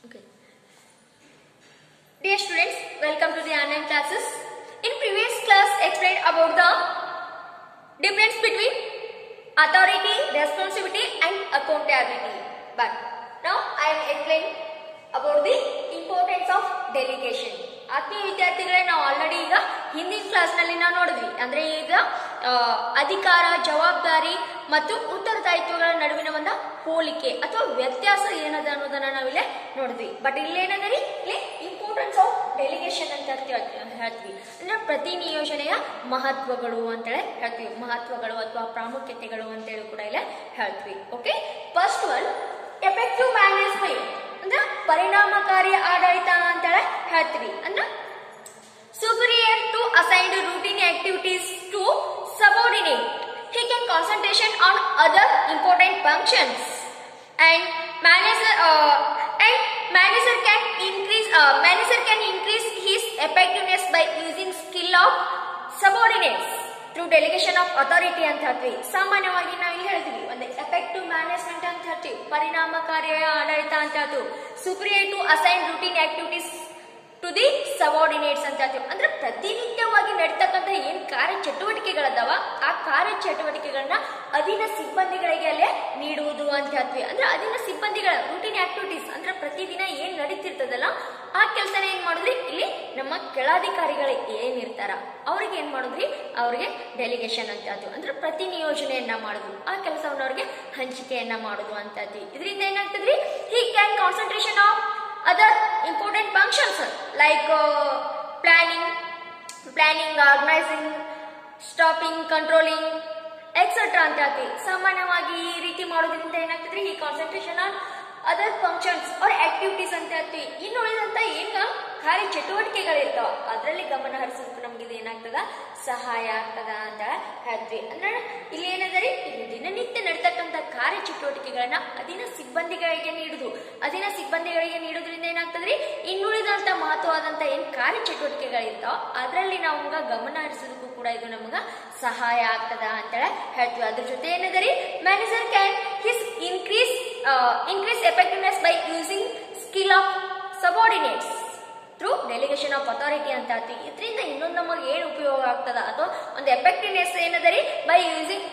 Okay. Dear students, welcome to the online classes. In previous class, explained about the difference between authority, responsibility, and accountability. But now I am explaining about the importance of delegation. ಆತ್ಮೀಯ ವಿದ್ಯಾರ್ಥಿಗಳೇ ನಾವು already ಈಗ ಹಿಂದಿನ ಕ್ಲಾಸ್ನಲ್ಲಿ ನಾವು ನೋಡಿದ್ವಿ ಅಂದ್ರೆ ಈಗ ಆ, ಅಧಿಕಾರ ಜವಾಬ್ದಾರಿ ಮತ್ತು ಉತ್ತರದಾಯಿತ್ವಗಳ ನಡುವಿನ ಒಂದು ಹೋಲಿಕೆ ಅಥವಾ ವ್ಯತ್ಯಾಸ ಏನದ ಅನ್ನೋದನ್ನ ನಾವಿಲ್ಲೇ ನೋಡಿದ್ವಿ ಬಟ್ ಇಲ್ಲೇನಂದ್ರೆ ಇಲ್ಲಿ ಇಂಪಾರ್ಟೆನ್ಸ್ ಆಫ್ ಡೆಲಿಗೇಷನ್ ಅಂತ ಹೇಳ್ತೀವಿ ಹೇಳ್ತೀವಿ ಅಂದ್ರೆ ಪ್ರತಿ ನಿಯೋಜನೆಯ ಮಹತ್ವಗಳು ಅಂತೇಳಿ ಹೇಳ್ತೀವಿ ಮಹತ್ವಗಳು ಅಥವಾ ಪ್ರಾಮುಖ್ಯತೆಗಳು ಅಂತೇಳಿ ಕೂಡ ಇಲ್ಲೇ ಹೇಳ್ತೀವಿ okay first one effective management ಅಂದ್ರೆ ಪರಿಣಾಮಕಾರಿ ಆಡಳಿತ ಅಂತೇಳಿ ಹೇಳ್ತೀವಿ ಅಂದ್ರೆ superior to assigned routine activities to subordinate. He can concentration on other important functions and manager uh, and manager can increase uh, manager can increase his effectiveness by using skill of subordinates through delegation of authority ಅಂತ ಹೇಳ್ತೀವಿ ಸಾಮಾನ್ಯವಾಗಿ ನಾವು ಇಲ್ಲಿ ಹೇಳ್ತೀವಿ ಒಂದು effective management ಅಂತ ಹೇಳ್ತೀವಿ ಪರಿಣಾಮಕಾರಿ ಆಡಳಿತ ಅಂತ ಹೇಳ್ತೀವಿ superior to assign routine activities to the subordinates ಅಂತ ಹೇಳ್ತೀವಿ ಅಂದ್ರೆ ಪ್ರತಿನಿತ್ಯವಾಗಿ ನಡೀತಕ್ಕಂಥ ಏನ್ ಕಾರ್ಯ ಚಟುವಟಿಕೆಗಳದಾವ ಆ ಕಾರ್ಯ ಚಟುವಟಿಕೆಗಳನ್ನ ಅಧೀನ ಸಿಬ್ಬಂದಿಗಳಿಗೆ ಅಲ್ಲೇ ನೀಡುವುದು ಅಂತ ಹೇಳ್ತೀವಿ ಅಂದ್ರೆ ಅಧೀನ ಸಿಬ್ಬಂದಿಗಳ ರೂಟೀನ್ ಆಕ್ಟಿವಿಟೀಸ್ ಅಂದ್ರೆ ಪ್ರತಿದಿನ ಏನ್ ನಡೀತಿರ್ತದಲ್ಲ ಆ ಕೆಲಸನ ಏನ್ ಮಾಡಿದ್ರಿ ಇಲ್ಲಿ ನಮ್ಮ ಕೆಳಾಧಿಕಾರಿಗಳು ಏನಿರ್ತಾರ ಅವ್ರಿಗೆ ಏನ್ ಮಾಡಿದ್ರಿ ಅವ್ರಿಗೆ ಡೆಲಿಗೇಷನ್ ಅಂತ ಹೇಳ್ತೀವಿ ಅಂದ್ರೆ ಪ್ರತಿ ನಿಯೋಜನೆಯನ್ನ ಮಾಡುದು ಆ ಕೆಲಸವನ್ನ ಅವ್ರಿಗೆ ಹಂಚಿಕೆಯನ್ನ ಮಾಡುದು ಅಂತ ಹೇಳ್ತೀವಿ ಇದರಿಂದ ಏನಾಗ್ತದ್ರಿ he can concentration of other important functions like uh, planning planning organizing stopping controlling etcetera ಅಂತ ಹೇಳ್ತೀವಿ ಸಾಮಾನ್ಯವಾಗಿ ಈ ರೀತಿ ಮಾಡೋದ್ರಿಂದ ಏನಾಗ್ತದ್ರಿ ಈ concentration on other functions or activities ಅಂತ ಹೇಳ್ತೀವಿ ಇನ್ನು ಉಳಿದಂತ ಏನ ಕಾರ್ಯ ಚಟುವಟಿಕೆಗಳಿರ್ತಾವ ಅದರಲ್ಲಿ ಗಮನ ಹರಿಸೋದಕ್ಕೆ ನಮ್ಗೆ ಇದು ಏನಾಗ್ತದ ಸಹಾಯ ಆಗ್ತದ ಅಂತ ಹೇಳ್ತೀವಿ ಅಂದ್ರೆ ಇಲ್ಲಿ ಏನದರಿ ಇಲ್ಲಿ ದಿನನಿತ್ಯ ನಡೀತಕ್ಕಂಥ ಕಾರ್ಯ ಚಟುವಟಿಕೆಗಳನ್ನ ಅಧೀನ ಸಿಬ್ಬಂದಿಗಳಿಗೆ ನೀಡುದು ಅಧೀನ ಸಿಬ್ಬಂದಿಗಳಿಗೆ ನೀಡೋದ್ರಿಂದ ಏನಾಗ್ತದ್ರಿ ಇನ್ನುಳಿದಂತ ಮಹತ್ವವಾದಂತ ಏನ್ ಕಾರ್ಯ ಚಟುವಟಿಕೆಗಳಿರ್ತಾವ ಅದರಲ್ಲಿ ನಾವು ಗಮನ ಹರಿಸೋದಕ್ಕೂ ಕೂಡ ಇದು ನಮ್ಗ ಸಹಾಯ ಆಗ್ತದ ಅಂತೇಳಿ ಹೇಳ್ತೀವಿ ಅದ್ರ ಜೊತೆ ಏನದರಿ manager can his increase increase effectiveness by using skill of subordinates through delegation of authority ಅಂತ ಹೇಳ್ತೀವಿ ಇದರಿಂದ ಇನ್ನೊಂದು ನಮಗೆ ಏನು ಉಪಯೋಗ ಆಗ್ತದ ಅಥವಾ ಒಂದು ಎಫೆಕ್ಟಿವ್ನೆಸ್ ಏನದರಿ by using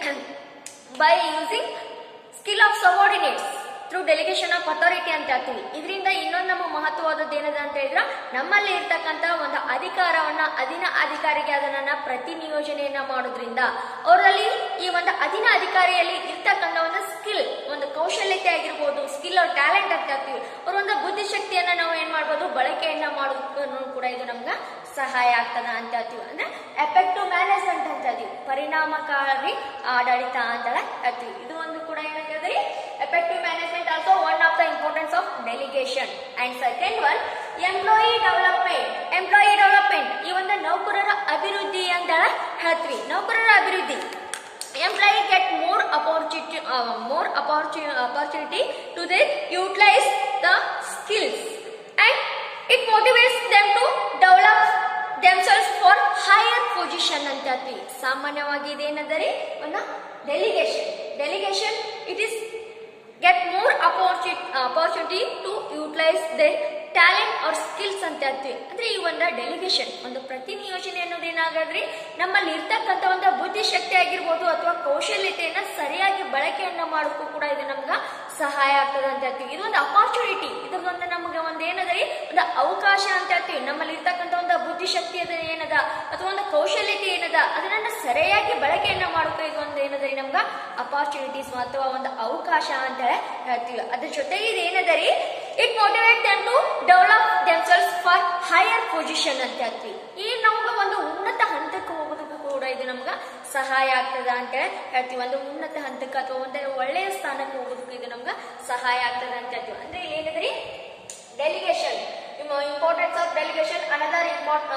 by using skill of subordinates through delegation of authority ಅಂತ ಹೇಳ್ತೀವಿ ಇದರಿಂದ ಇನ್ನೊಂದು ನಮ್ಮ ಮಹತ್ವವಾದದ್ದು ಏನದ ಅಂತ ಹೇಳಿದ್ರೆ ನಮ್ಮಲ್ಲಿ ಇರ್ತಕ್ಕಂಥ ಒಂದು ಅಧಿಕಾರವನ್ನ ಅಧೀನ ಅಧಿಕಾರಿಗೆ ಅದನ್ನ ಪ್ರತಿ ನಿಯೋಜನೆಯನ್ನ ಮಾಡೋದ್ರಿಂದ ಅವರಲ್ಲಿ ಈ ಒಂದು ಅಧೀನ ಅಧಿಕಾರಿಯಲ್ಲಿ ಇರ್ತಕ್ಕಂಥ ಒಂದು ಸ್ಕಿಲ್ ಒಂದು ಕೌಶಲ್ಯತೆ ಆಗಿರ್ಬೋದು ಸ್ಕಿಲ್ ಅವ್ರ ಟ್ಯಾಲೆಂಟ್ ಅಂತ ಹೇಳ್ತೀವಿ ಅವ್ರ ಒಂದು ಬುದ್ಧಿಶಕ್ತಿಯನ್ನ ನಾವು ಏನ್ ಮಾಡ್ಬೋದು ಬಳಕೆಯನ್ನ ಮಾಡೋದಕ್ಕೂ ಕೂಡ ಇದು ನಮ್ಗೆ ಸಹಾಯ ಆಗ್ತದ ಅಂತ ಹೇಳ್ತೀವಿ ಅಂದ್ರೆ ಎಫೆಕ್ಟಿವ್ ಮ್ಯಾನೇಜ್ಮೆಂಟ್ ಅಂತ ಹೇಳ್ತೀವಿ ಪರಿಣಾಮಕಾರಿ ಆಡಳಿತ ಅಂತ ಹೇಳ್ತೀವಿ ಇದು ಒಂದು ಕೂಡ ಏನಾಗಿದೆ effective management also one of the importance of delegation and second one employee development employee development ಈ ಒಂದು ನೌಕರರ ಅಭಿವೃದ್ಧಿ ಅಂತ ಹೇಳ್ತೀವಿ ನೌಕರರ ಅಭಿವೃದ್ಧಿ employee get more opportunity uh, more opportunity opportunity to they utilize the skills and it motivates them to develop themselves for higher position ಅಂತ ಹೇಳ್ತೀವಿ ಸಾಮಾನ್ಯವಾಗಿ ಇದೇನಂದರೆ ಒಂದು delegation delegation it is get more opportunity to utilise they talent or skills ಅಂತ ಹೇಳ್ತೀವಿ ಅಂದ್ರೆ ಈ ಒಂದು ಡೆಲಿಗೇಷನ್ ಒಂದು ಪ್ರತಿ ನಿಯೋಜನೆ ಅನ್ನೋದು ಏನಾಗದ್ರಿ ನಮ್ಮಲ್ಲಿ ಇರ್ತಕ್ಕಂಥ ಒಂದು ಬುದ್ಧಿಶಕ್ತಿ ಆಗಿರ್ಬೋದು ಅಥವಾ ಕೌಶಲ್ಯತೆಯನ್ನ ಸರಿಯಾಗಿ ಬಳಕೆಯನ್ನ ಮಾಡೋಕ್ಕೂ ಕೂಡ ಇದು ನಮ್ಗ ಸಹಾಯ ಆಗ್ತದೆ ಅಂತ ಹೇಳ್ತೀವಿ ಇದು ಒಂದು ಅಪಾರ್ಚುನಿಟಿ ಇದ್ರದೊಂದು ನಮ್ಗೆ ಒಂದು ಏನದ್ರಿ ಒಂದು ಅವಕಾಶ ಅಂತ ಹೇಳ್ತೀವಿ ನಮ್ಮಲ್ಲಿ ಇರ್ತಕ್ಕಂಥ ಒಂದು ಬುದ್ಧಿಶಕ್ತಿ ಅದ ಏನದ ಅಥವಾ ಒಂದು ಕೌಶಲ್ಯತೆ ಏನದ ಅದನ್ನ ಸರಿಯಾಗಿ ಬಳಕೆಯನ್ನ ಮಾಡೋಕೆ ಇದು ಒಂದು ಏನದರಿ ನಮ್ಗ ಅಪಾರ್ಚುನಿಟೀಸ್ ಅಥವಾ ಒಂದು ಅವಕಾಶ ಅಂತ ಹೇಳ್ತೀವಿ ಅದ್ರ ಜೊತೆಗೆ ಇದು ಏನದರಿ it motivate them to develop themselves for higher position ಅಂತ ಹೇಳ್ತೀವಿ ಈ ನಮ್ಗೆ ಒಂದು ಉನ್ನತ ಹಂತಕ್ಕೆ ಹೋಗೋದಕ್ಕೂ ಕೂಡ ಇದು ನಮ್ಗೆ ಸಹಾಯ ಆಗ್ತದ ಅಂತ ಹೇಳ್ತೀವಿ ಒಂದು ಉನ್ನತ ಹಂತಕ್ಕೆ ಅಥವಾ ಒಂದು ಒಳ್ಳೆಯ ಸ್ಥಾನಕ್ಕೆ ಹೋಗೋದಕ್ಕೆ ಇದು ನಮ್ಗೆ ಸಹಾಯ ಆಗ್ತದ ಅಂತ ಹೇಳ್ತೀವಿ ಅಂದ್ರೆ ಇಲ್ಲಿ ಏನದ್ರಿ delegation importance of delegation another import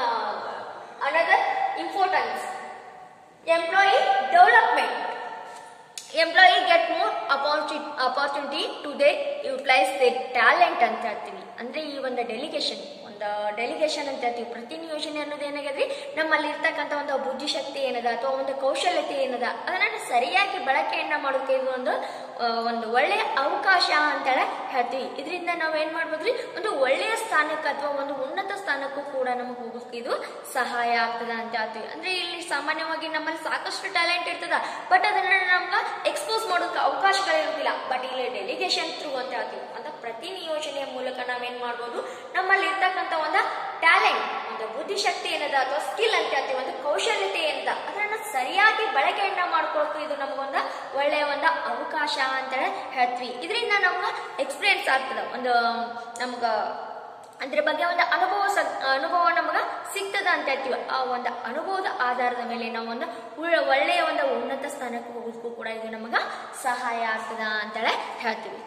another importance employee development employee get more opportunity, opportunity to they utilize utilise they talent ಅಂತ ಹೇಳ್ತೀವಿ ಅಂದ್ರೆ ಈ ಒಂದು ಡೆಲಿಗೇಷನ್ ಒಂದು ಡೆಲಿಗೇಷನ್ ಅಂತ ಹೇಳ್ತೀವಿ ಪ್ರತಿ ನಿಯೋಜನೆ ಅನ್ನೋದು ಏನಾಗದ್ರಿ ನಮ್ಮಲ್ಲಿ ಇರ್ತಕ್ಕಂಥ ಒಂದು ಬುದ್ಧಿಶಕ್ತಿ ಏನದ ಅಥವಾ ಒಂದು ಕೌಶಲ್ಯತೆ ಏನದ ಅದನ್ನ ಸರಿಯಾಗಿ ಬಳಕೆಯನ್ನ ಮಾಡೋಕೆ ಇದು ಒಂದು ಆ, ಒಂದು ಒಳ್ಳೆಯ ಅವಕಾಶ ಅಂತೇಳಿ ಹೇಳ್ತೀವಿ ಇದರಿಂದ ನಾವು ಏನ್ ಮಾಡ್ಬೋದ್ರಿ ಒಂದು ಒಳ್ಳೆಯ ಸ್ಥಾನಕ್ಕೆ ಅಥವಾ ಒಂದು ಉನ್ನತ ಸ್ಥಾನಕ್ಕೂ ಕೂಡ ನಮಗೆ ಹೋಗೋಕೆ ಇದು ಸಹಾಯ ಆಗ್ತದ ಅಂತ ಹೇಳ್ತೀವಿ ಅಂದ್ರೆ ಇಲ್ಲಿ ಸಾಮಾನ್ಯವಾಗಿ ನಮ್ಮಲ್ಲಿ ಸಾಕಷ್ಟು ಟ್ಯಾಲೆಂಟ್ ಇರ್ತದ ಬಟ್ ಅದನ್ನ ನಮ್ಗೆ ಎಕ್ಸ್ಪೋಸ್ ಮಾಡೋಕೆ ಅವಕಾಶಗಳಿರೋದಿಲ್ಲ ಬಟ್ ಇಲ್ಲಿ ಡೆಲಿಗೇಷನ್ ಥ್ರೂ ಅಂತ ಹೇಳ್ತೀವಿ ಅಂತ ಪ್ರತಿ ನಿಯೋಜನೆಯ ಮೂಲಕ ನಾವೇನ್ ಮಾಡ್ಬೋದು ನಮ್ಮಲ್ಲಿ ಇರ್ತಕ್ಕಂಥ ಒಂದು ಟ್ಯಾಲೆಂಟ್ ಒಂದು ಬುದ್ಧಿಶಕ್ತಿ ಏನದ ಅಥವಾ ಸ್ಕಿಲ್ ಅಂತ ಹೇಳ್ತೀವಿ ಒಂದು ಕೌಶಲ್ಯತೆ ಏನದ ಅದನ್ನ ಸರಿಯಾಗಿ ಬಳಕೆಯನ್ನ ಮಾಡ್ಕೊಳಕ್ಕೆ ಇದು ನಮಗೊಂದು ಒಳ್ಳೆಯ ಒಂದು ಅವಕಾಶ ಅಂತೇಳಿ ಹೇಳ್ತೀವಿ ಇದರಿಂದ ನಮ್ಗೆ ಎಕ್ಸ್ಪೀರಿಯನ್ಸ್ ಆಗ್ತದ ಒಂದು ನಮ್ಗ ಅದ್ರ ಬಗ್ಗೆ ಒಂದು ಅನುಭವ ಸ- ಅನುಭವ ನಮಗ ಸಿಗ್ತದ ಅಂತ ಹೇಳ್ತೀವಿ ಆ ಒಂದು ಅನುಭವದ ಆಧಾರದ ಮೇಲೆ ನಾವು ಒಂದು ಉಳ್ಳ- ಒಳ್ಳೆಯ ಒಂದು ಉನ್ನತ ಸ್ಥಾನಕ್ಕೆ ಹೋಗೋದಕ್ಕೂ ಕೂಡ ಇದು ನಮಗ ಸಹಾಯ ಆಗ್ತದ ಅಂತೇಳಿ ಹೇಳ್ತೀವಿ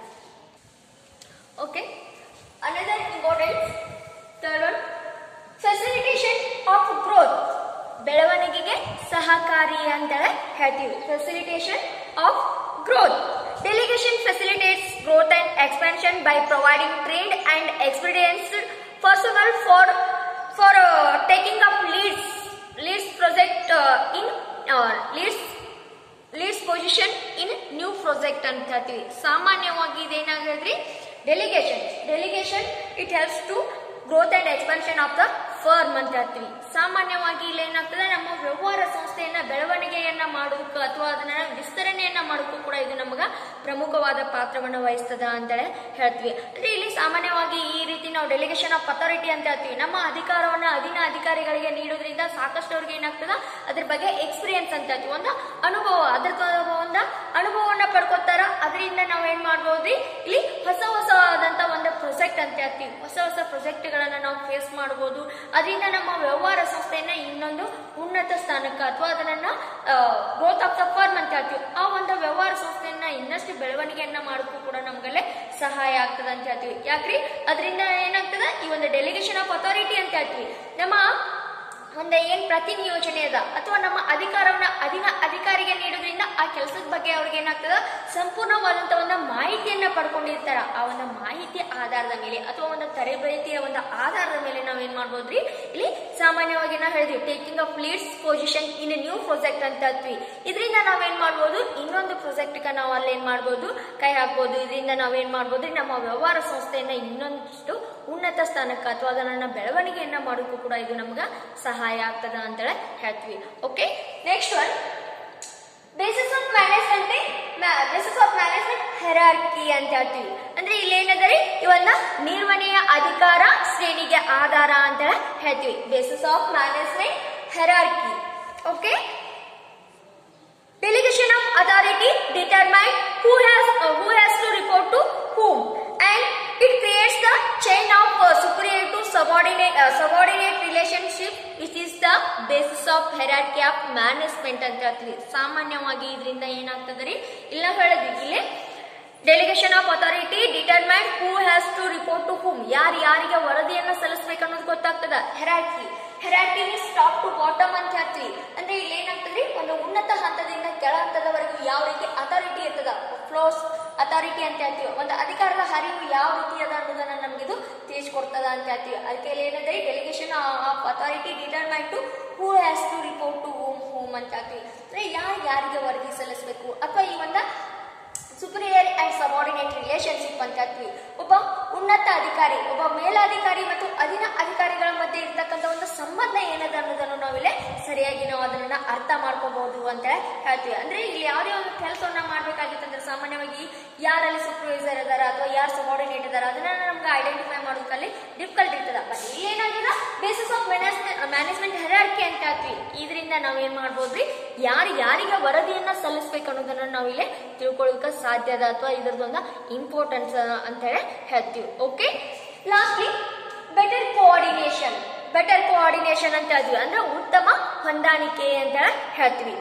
okay another important third one facilitation of growth ಬೆಳವಣಿಗೆಗೆ ಸಹಕಾರಿ ಅಂತೇಳಿ ಹೇಳ್ತೀವಿ facilitation of growth delegation facilitates growth and expansion by providing trained and experienced personnel for for taking up leads leads project in leads leads position in new project ಅಂತ ಹೇಳ್ತೀವಿ ಸಾಮಾನ್ಯವಾಗಿ ಇದೇನಾಗದ್ರಿ delegation delegation it helps to growth and expansion of the firm ಅಂತ ಹೇಳ್ತೀವಿ ಸಾಮಾನ್ಯವಾಗಿ ಇಲ್ಲಿ ಏನಾಗ್ತದೆ ನಮ್ಮ ವ್ಯವಹಾರ ಸಂಸ್ಥೆಯನ್ನ ಬೆಳವಣಿಗೆಯನ್ನ ಮಾಡೋದಕ್ಕೆ ಅಥವಾ ಅದನ್ನ ವಿಸ್ತರಣೆಯನ್ನ ಮಾಡೋಕ್ಕೂ ಕೂಡ ಇದು ನಮಗ ಪ್ರಮುಖವಾದ ಪಾತ್ರವನ್ನು ವಹಿಸ್ತದ ಅಂತೇಳಿ ಹೇಳ್ತೀವಿ ಅಂದ್ರೆ ಇಲ್ಲಿ ಸಾಮಾನ್ಯವಾಗಿ ಈ ರೀತಿ ನಾವು ಡೆಲಿಗೇಷನ್ ಆಫ್ ಅಥಾರಿಟಿ ಅಂತ ಹೇಳ್ತೀವಿ ನಮ್ಮ ಅಧಿಕಾರವನ್ನ ಅಧೀನ ಅಧಿಕಾರಿಗಳಿಗೆ ನೀಡೋದ್ರಿಂದ ಸಾಕಷ್ಟು ಅವ್ರಿಗೆ ಏನಾಗ್ತದ ಅದ್ರ ಬಗ್ಗೆ ಎಕ್ಸ್ಪೀರಿಯನ್ಸ್ ಅಂತ ಹೇಳ್ತೀವಿ ಒಂದು ಅನುಭವ ಅದ್ರ ಒಂದು ಅನುಭವವನ್ನ ಪಡ್ಕೋತಾರ ಅದರಿಂದ ನಾವು ಏನ್ ಮಾಡ್ಬೋದ್ರಿ ಇಲ್ಲಿ ಹೊಸ ಹೊಸವಾದಂತ ಒಂದು ಪ್ರೊಜೆಕ್ಟ್ ಅಂತ ಹೇಳ್ತೀವಿ ಹೊಸ ಹೊಸ ಪ್ರಾಜೆಕ್ಟ್ ಗಳನ್ನ ನಾವು ಫೇಸ್ ಮಾಡಬಹುದು ಅದರಿಂದ ನಮ್ಮ ವ್ಯವಹಾರ ಸಂಸ್ಥೆಯನ್ನ ಇನ್ನೊಂದು ಉನ್ನತ ಸ್ಥಾನಕ್ಕೆ ಅಥವಾ ಅದನ್ನ ಗ್ರೋತ್ ಆಫ್ ದ ಫರ್ಮ್ ಅಂತ ಹೇಳ್ತೀವಿ ಆ ಒಂದು ವ್ಯವಹಾರ ಸಂಸ್ಥೆಯನ್ನ ಇನ್ನಷ್ಟು ಬೆಳವಣಿಗೆಯನ್ನ ಮಾಡೋಕ್ಕೂ ಕೂಡ ನಮ್ಗಲ್ಲೇ ಸಹಾಯ ಆಗ್ತದ ಅಂತ ಹೇಳ್ತೀವಿ ಯಾಕ್ರಿ ಅದರಿಂದ ಏನಾಗ್ತದ ಈ ಒಂದು ಡೆಲಿಗೇಷನ್ ಆಫ್ ಅಥಾರಿಟಿ ಅಂತ ಹೇಳ್ತೀವಿ ನಮ್ಮ ಒಂದು ಏನ್ ಪ್ರತಿ ನಿಯೋಜನೆ ಅದ ಅಥವಾ ನಮ್ಮ ಅಧಿಕಾರವನ್ನ ಅಧೀನ ಅಧಿಕಾರಿಗೆ ನೀಡೋದ್ರಿಂದ ಆ ಕೆಲಸದ ಬಗ್ಗೆ ಅವ್ರಿಗೆ ಏನಾಗ್ತದ ಸಂಪೂರ್ಣವಾದಂತ ಒಂದು ಮಾಹಿತಿಯನ್ನ ಪಡ್ಕೊಂಡಿರ್ತಾರ ಆ ಒಂದು ಮಾಹಿತಿ ಆಧಾರದ ಮೇಲೆ ಅಥವಾ ಒಂದು ತರಬೇತಿಯ ಒಂದು ಆಧಾರದ ಮೇಲೆ ನಾವ್ ಏನ್ ಮಾಡ್ಬೋದ್ರಿ ಇಲ್ಲಿ ಸಾಮಾನ್ಯವಾಗಿ ನಾವು ಹೇಳಿದ್ವಿ taking up leads position in new project ಅಂತ ಹೇಳ್ತೀವಿ ಇದರಿಂದ ನಾವೇನ್ ಮಾಡ್ಬೋದು ಇನ್ನೊಂದು ಪ್ರಾಜೆಕ್ಟ್ ನಾವು ಅಲ್ಲಿ ಏನ್ ಮಾಡ್ಬೋದು ಕೈ ಹಾಕ್ಬೋದು ಇದರಿಂದ ನಾವೇನ್ ಮಾಡ್ಬೋದ್ರಿ ನಮ್ಮ ವ್ಯವಹಾರ ಸಂಸ್ಥೆಯನ್ನ ಇನ್ನೊಂದಿಷ್ಟು ಉನ್ನತ ಸ್ಥಾನಕ್ಕೆ ಅಥವಾ ಅದನ್ನ ಬೆಳವಣಿಗೆಯನ್ನ ಮಾಡೋಕ್ಕೂ ಕೂಡ ಇದು ನಮ್ಗ ಸಹಾಯ ಆಗ್ತದ ಅಂತೇಳಿ ಹೇಳ್ತೀವಿ okay next one basis of management basis of management hierarchy ಅಂತ ಹೇಳ್ತೀವಿ ಅಂದ್ರೆ ಇಲ್ಲಿ ಏನದರಿ ಇವನ್ನ ನಿರ್ವಹಣೆಯ ಅಧಿಕಾರ ಶ್ರೇಣಿಗೆ ಆಧಾರ ಅಂತ ಹೇಳ್ತೀವಿ basis of management hierarchy okay Delegation of authority determine who has uh, who has to report to whom, and it creates the chain of uh, superior to subordinate uh, subordinate relationship, which is the basis of hierarchy of management ಅಂತ ಹೇಳ್ತೀವಿ ಸಾಮಾನ್ಯವಾಗಿ ಇದರಿಂದ ಏನಾಗ್ತದೆ ಇಲ್ಲ ಹೇಳಿದ್ವಿ ಇಲ್ಲಿ delegation of authority determine who has to report to whom ಯಾರು ಯಾರಿಗೆ ವರದಿಯನ್ನ ಸಲ್ಲಿಸಬೇಕು ಅನ್ನೋದು ಗೊತ್ತಾಗ್ತದ hierarchy hierarchy means top to bottom ಅಂತ ಹೇಳ್ತೀವಿ ಅಂದ್ರೆ ಇಲ್ಲಿ ಏನಾಗ್ತದ್ರಿ ಒಂದು ಉನ್ನತ ಹಂತದಿಂದ ಕೆಳ ಹಂತದವರೆಗೂ ಯಾವ ರೀತಿ ಅಥಾರಿಟಿ ಇರ್ತದ ಫ್ಲೋಸ್ ಅಥಾರಿಟಿ ಅಂತ ಹೇಳ್ತೀವಿ ಒಂದು ಅಧಿಕಾರದ ಹರಿವು ಯಾವ ರೀತಿ ಅದ ಅನ್ನೋದನ್ನ ನಮ್ಗಿದು ತಿಳಿಸ್ಕೊಡ್ತದ ಅಂತ ಹೇಳ್ತೀವಿ ಅದಕ್ಕೆ ಇಲ್ಲಿ ಏನಂದ್ರೆ delegation of authority determine to who has to report to whom whom ಅಂತ ಹೇಳ್ತೀವಿ ಅಂದ್ರೆ ಯಾರು ಯಾರಿಗೆ ವರದಿ ಸಲ್ಲಿಸಬೇಕು ಅಥವಾ ಈ ಒಂದು ಸುಪೀರಿಯರ್ ಅಂಡ್ ಸಬಾರ್ಡಿನೇಟ್ ರಿಲೇಶನ್ಶಿಪ್ ಅಂತ ಹೇಳ್ತೀವಿ ಒಬ್ಬ ಉನ್ನತ ಅಧಿಕಾರಿ ಒಬ್ಬ ಮೇಲಾಧಿಕಾರಿ ಮತ್ತು ಅಧೀನ ಅಧಿಕಾರಿಗಳ ಮಧ್ಯೆ ಇರ್ತಕ್ಕಂಥ ಒಂದು ಸಂಬಂಧ ಏನದ ಅನ್ನೋದನ್ನು ನಾವಿಲ್ಲಿ ಸರಿಯಾಗಿ ನಾವು ಅದನ್ನ ಅರ್ಥ ಮಾಡ್ಕೋಬಹುದು ಅಂತ ಹೇಳ್ತೀವಿ ಅಂದ್ರೆ ಇಲ್ಲಿ ಯಾವುದೇ ಒಂದು ಕೆಲಸವನ್ನ ಮಾಡ್ಬೇಕಾಗಿತ್ತಂದ್ರೆ ಸಾಮಾನ್ಯವಾಗಿ ಯಾರಲ್ಲಿ ಸೂಪರ್ವೈಸರ್ ಇದಾರ ಅಥವಾ ಯಾರು ಸಬಾರ್ಡಿನೇಟ್ ಇದಾರ ಅದನ್ನ ನಮ್ಗೆ ಐಡೆಂಟಿಫೈ ಮಾಡೋದಕ್ಕಲ್ಲಿ ಡಿಫಿಕಲ್ಟ್ ಇರ್ತದ ಬಟ್ ಇಲ್ಲಿ ಏನಾಗಿದೆ ಬೇಸಿಸ್ ಆಫ್ ಮ್ಯಾನೇಜ್ಮೆಂಟ್ ಹೆರಾರ್ಕಿ ಅಂತ ಹೇಳ್ತೀವಿ ಇದರಿಂದ ನಾವ್ ಏನ್ ಮಾಡ್ಬೋದ್ರಿ ಯಾರು ಯಾರಿಗೆ ವರದಿಯನ್ನ ಸಲ್ಲಿಸ್ಬೇಕು ಅನ್ನೋದನ್ನ ನಾವು ಇಲ್ಲಿ ತಿಳ್ಕೊಳ್ಳೋದಕ್ಕೆ ಸಾಧ್ಯ ಅದ ಅಥವಾ ಇದ್ರದ್ದೊಂದು ಇಂಪಾರ್ಟೆನ್ಸ್ ಅಂತ ಹೇಳಿ ಹೇಳ್ತೀವಿ okay lastly better coordination better coordination ಅಂತ ಹೇಳ್ತೀವಿ ಅಂದ್ರೆ ಉತ್ತಮ ಹೊಂದಾಣಿಕೆ ಅಂತ ಹೇಳ್ತೀವಿ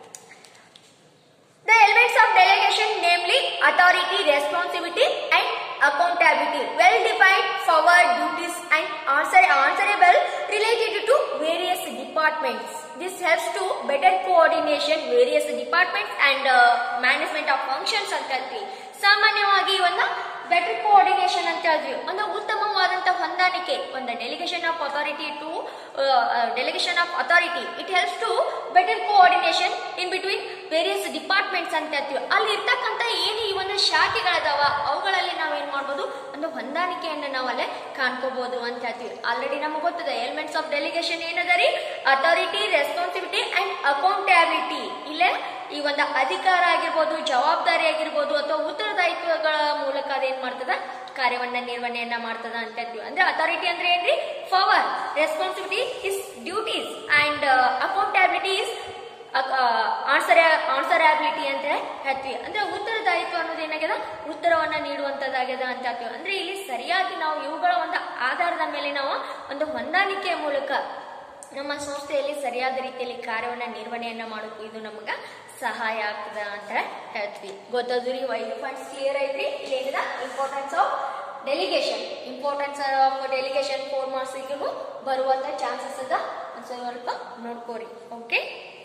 The elements of delegation, namely authority, responsibility, and accountability, well defined power, duties, and answer answerable related to various departments. This helps to better coordination various departments and uh, management of functions ಅಂತ ಹೇಳ್ತೀವಿ ಸಾಮಾನ್ಯವಾಗಿ ಒಂದು better coordination ಅಂತ ಹೇಳಿದ್ವಿ ಒಂದು ಉತ್ತಮವಾದಂತಹ ಹೊಂದಾಣಿಕೆ ಒಂದು delegation of authority to delegation of authority it helps to better coordination in between various departments ಅಂತ ಹೇಳ್ತೀವಿ ಅಲ್ಲಿ ಇರ್ತಕ್ಕಂಥ ಏನು ಈ ಒಂದು ಶಾಖೆಗಳದಾವ ಅವುಗಳಲ್ಲಿ ನಾವು ಏನ್ ಮಾಡ್ಬೋದು ಒಂದು ಹೊಂದಾಣಿಕೆಯನ್ನು ನಾವು ಅಲ್ಲೇ ಕಾಣ್ಕೋಬಹುದು ಅಂತ ಹೇಳ್ತೀವಿ ಆಲ್ರೆಡಿ ನಮಗೆ ಗೊತ್ತದೆ ಎಲಿಮೆಂಟ್ಸ್ ಆಫ್ ಡೆಲಿಗೇಷನ್ ಏನದ ರೀ ಅಥಾರಿಟಿ ರೆಸ್ಪಾನ್ಸಿಬಿಲಿಟಿ ಅಂಡ್ ಅಕೌಂಟಬಿಲಿಟಿ ಇಲ್ಲೇ ಈ ಒಂದು ಅಧಿಕಾರ ಆಗಿರ್ಬೋದು ಜವಾಬ್ದಾರಿ ಆಗಿರ್ಬೋದು ಅಥವಾ ಉತ್ತರದಾಯಿತ್ವಗಳ ಮೂಲಕ ಅದೇನ್ ಮಾಡ್ತದ ಕಾರ್ಯವನ್ನ ನಿರ್ವಹಣೆಯನ್ನ ಮಾಡ್ತದ ಅಂತ ಹೇಳ್ತೀವಿ ಅಂದ್ರೆ ಅಥಾರಿಟಿ ಅಂದ್ರೆ ಏನ್ರಿ power responsibility is duties and accountability is answer answerability ಅಂತ ಹೇಳ್ತೀವಿ ಅಂದ್ರೆ ಉತ್ತರದಾಯಿತ್ವ ಅನ್ನೋದು ಏನಾಗ್ಯದ ಉತ್ತರವನ್ನ ನೀಡುವಂತದ್ದಾಗ್ಯದ ಅಂತ ಹೇಳ್ತೀವಿ ಅಂದ್ರೆ ಇಲ್ಲಿ ಸರಿಯಾಗಿ ನಾವು ಇವುಗಳ ಒಂದು ಆಧಾರದ ಮೇಲೆ ನಾವು ಒಂದು ಹೊಂದಾಣಿಕೆಯ ಮೂಲಕ ನಮ್ಮ ಸಂಸ್ಥೆಯಲ್ಲಿ ಸರಿಯಾದ ರೀತಿಯಲ್ಲಿ ಕಾರ್ಯವನ್ನ ನಿರ್ವಹಣೆಯನ್ನ ಮಾಡೋಕೆ ಇದು ನಮಗ ಸಹಾಯ ಆಗ್ತದ ಅಂತ ಹೇಳ್ತೀವಿ ಗೊತ್ತದು ರೀ ವೈಡ್ ಪಾಯಿಂಟ್ಸ್ ಕ್ಲಿಯರ್ ಐತ್ರಿ ಇಲ್ಲಿ ಏನಿದೆ importance of delegation importance of delegation four ಮಾರ್ಕ್ಸಿಗೂ ಬರುವಂತ ಚಾನ್ಸಸ್ ಅದ ಒಂದ್ ಸ್ವಲ್ಪ ನೋಡ್ಕೋರಿ okay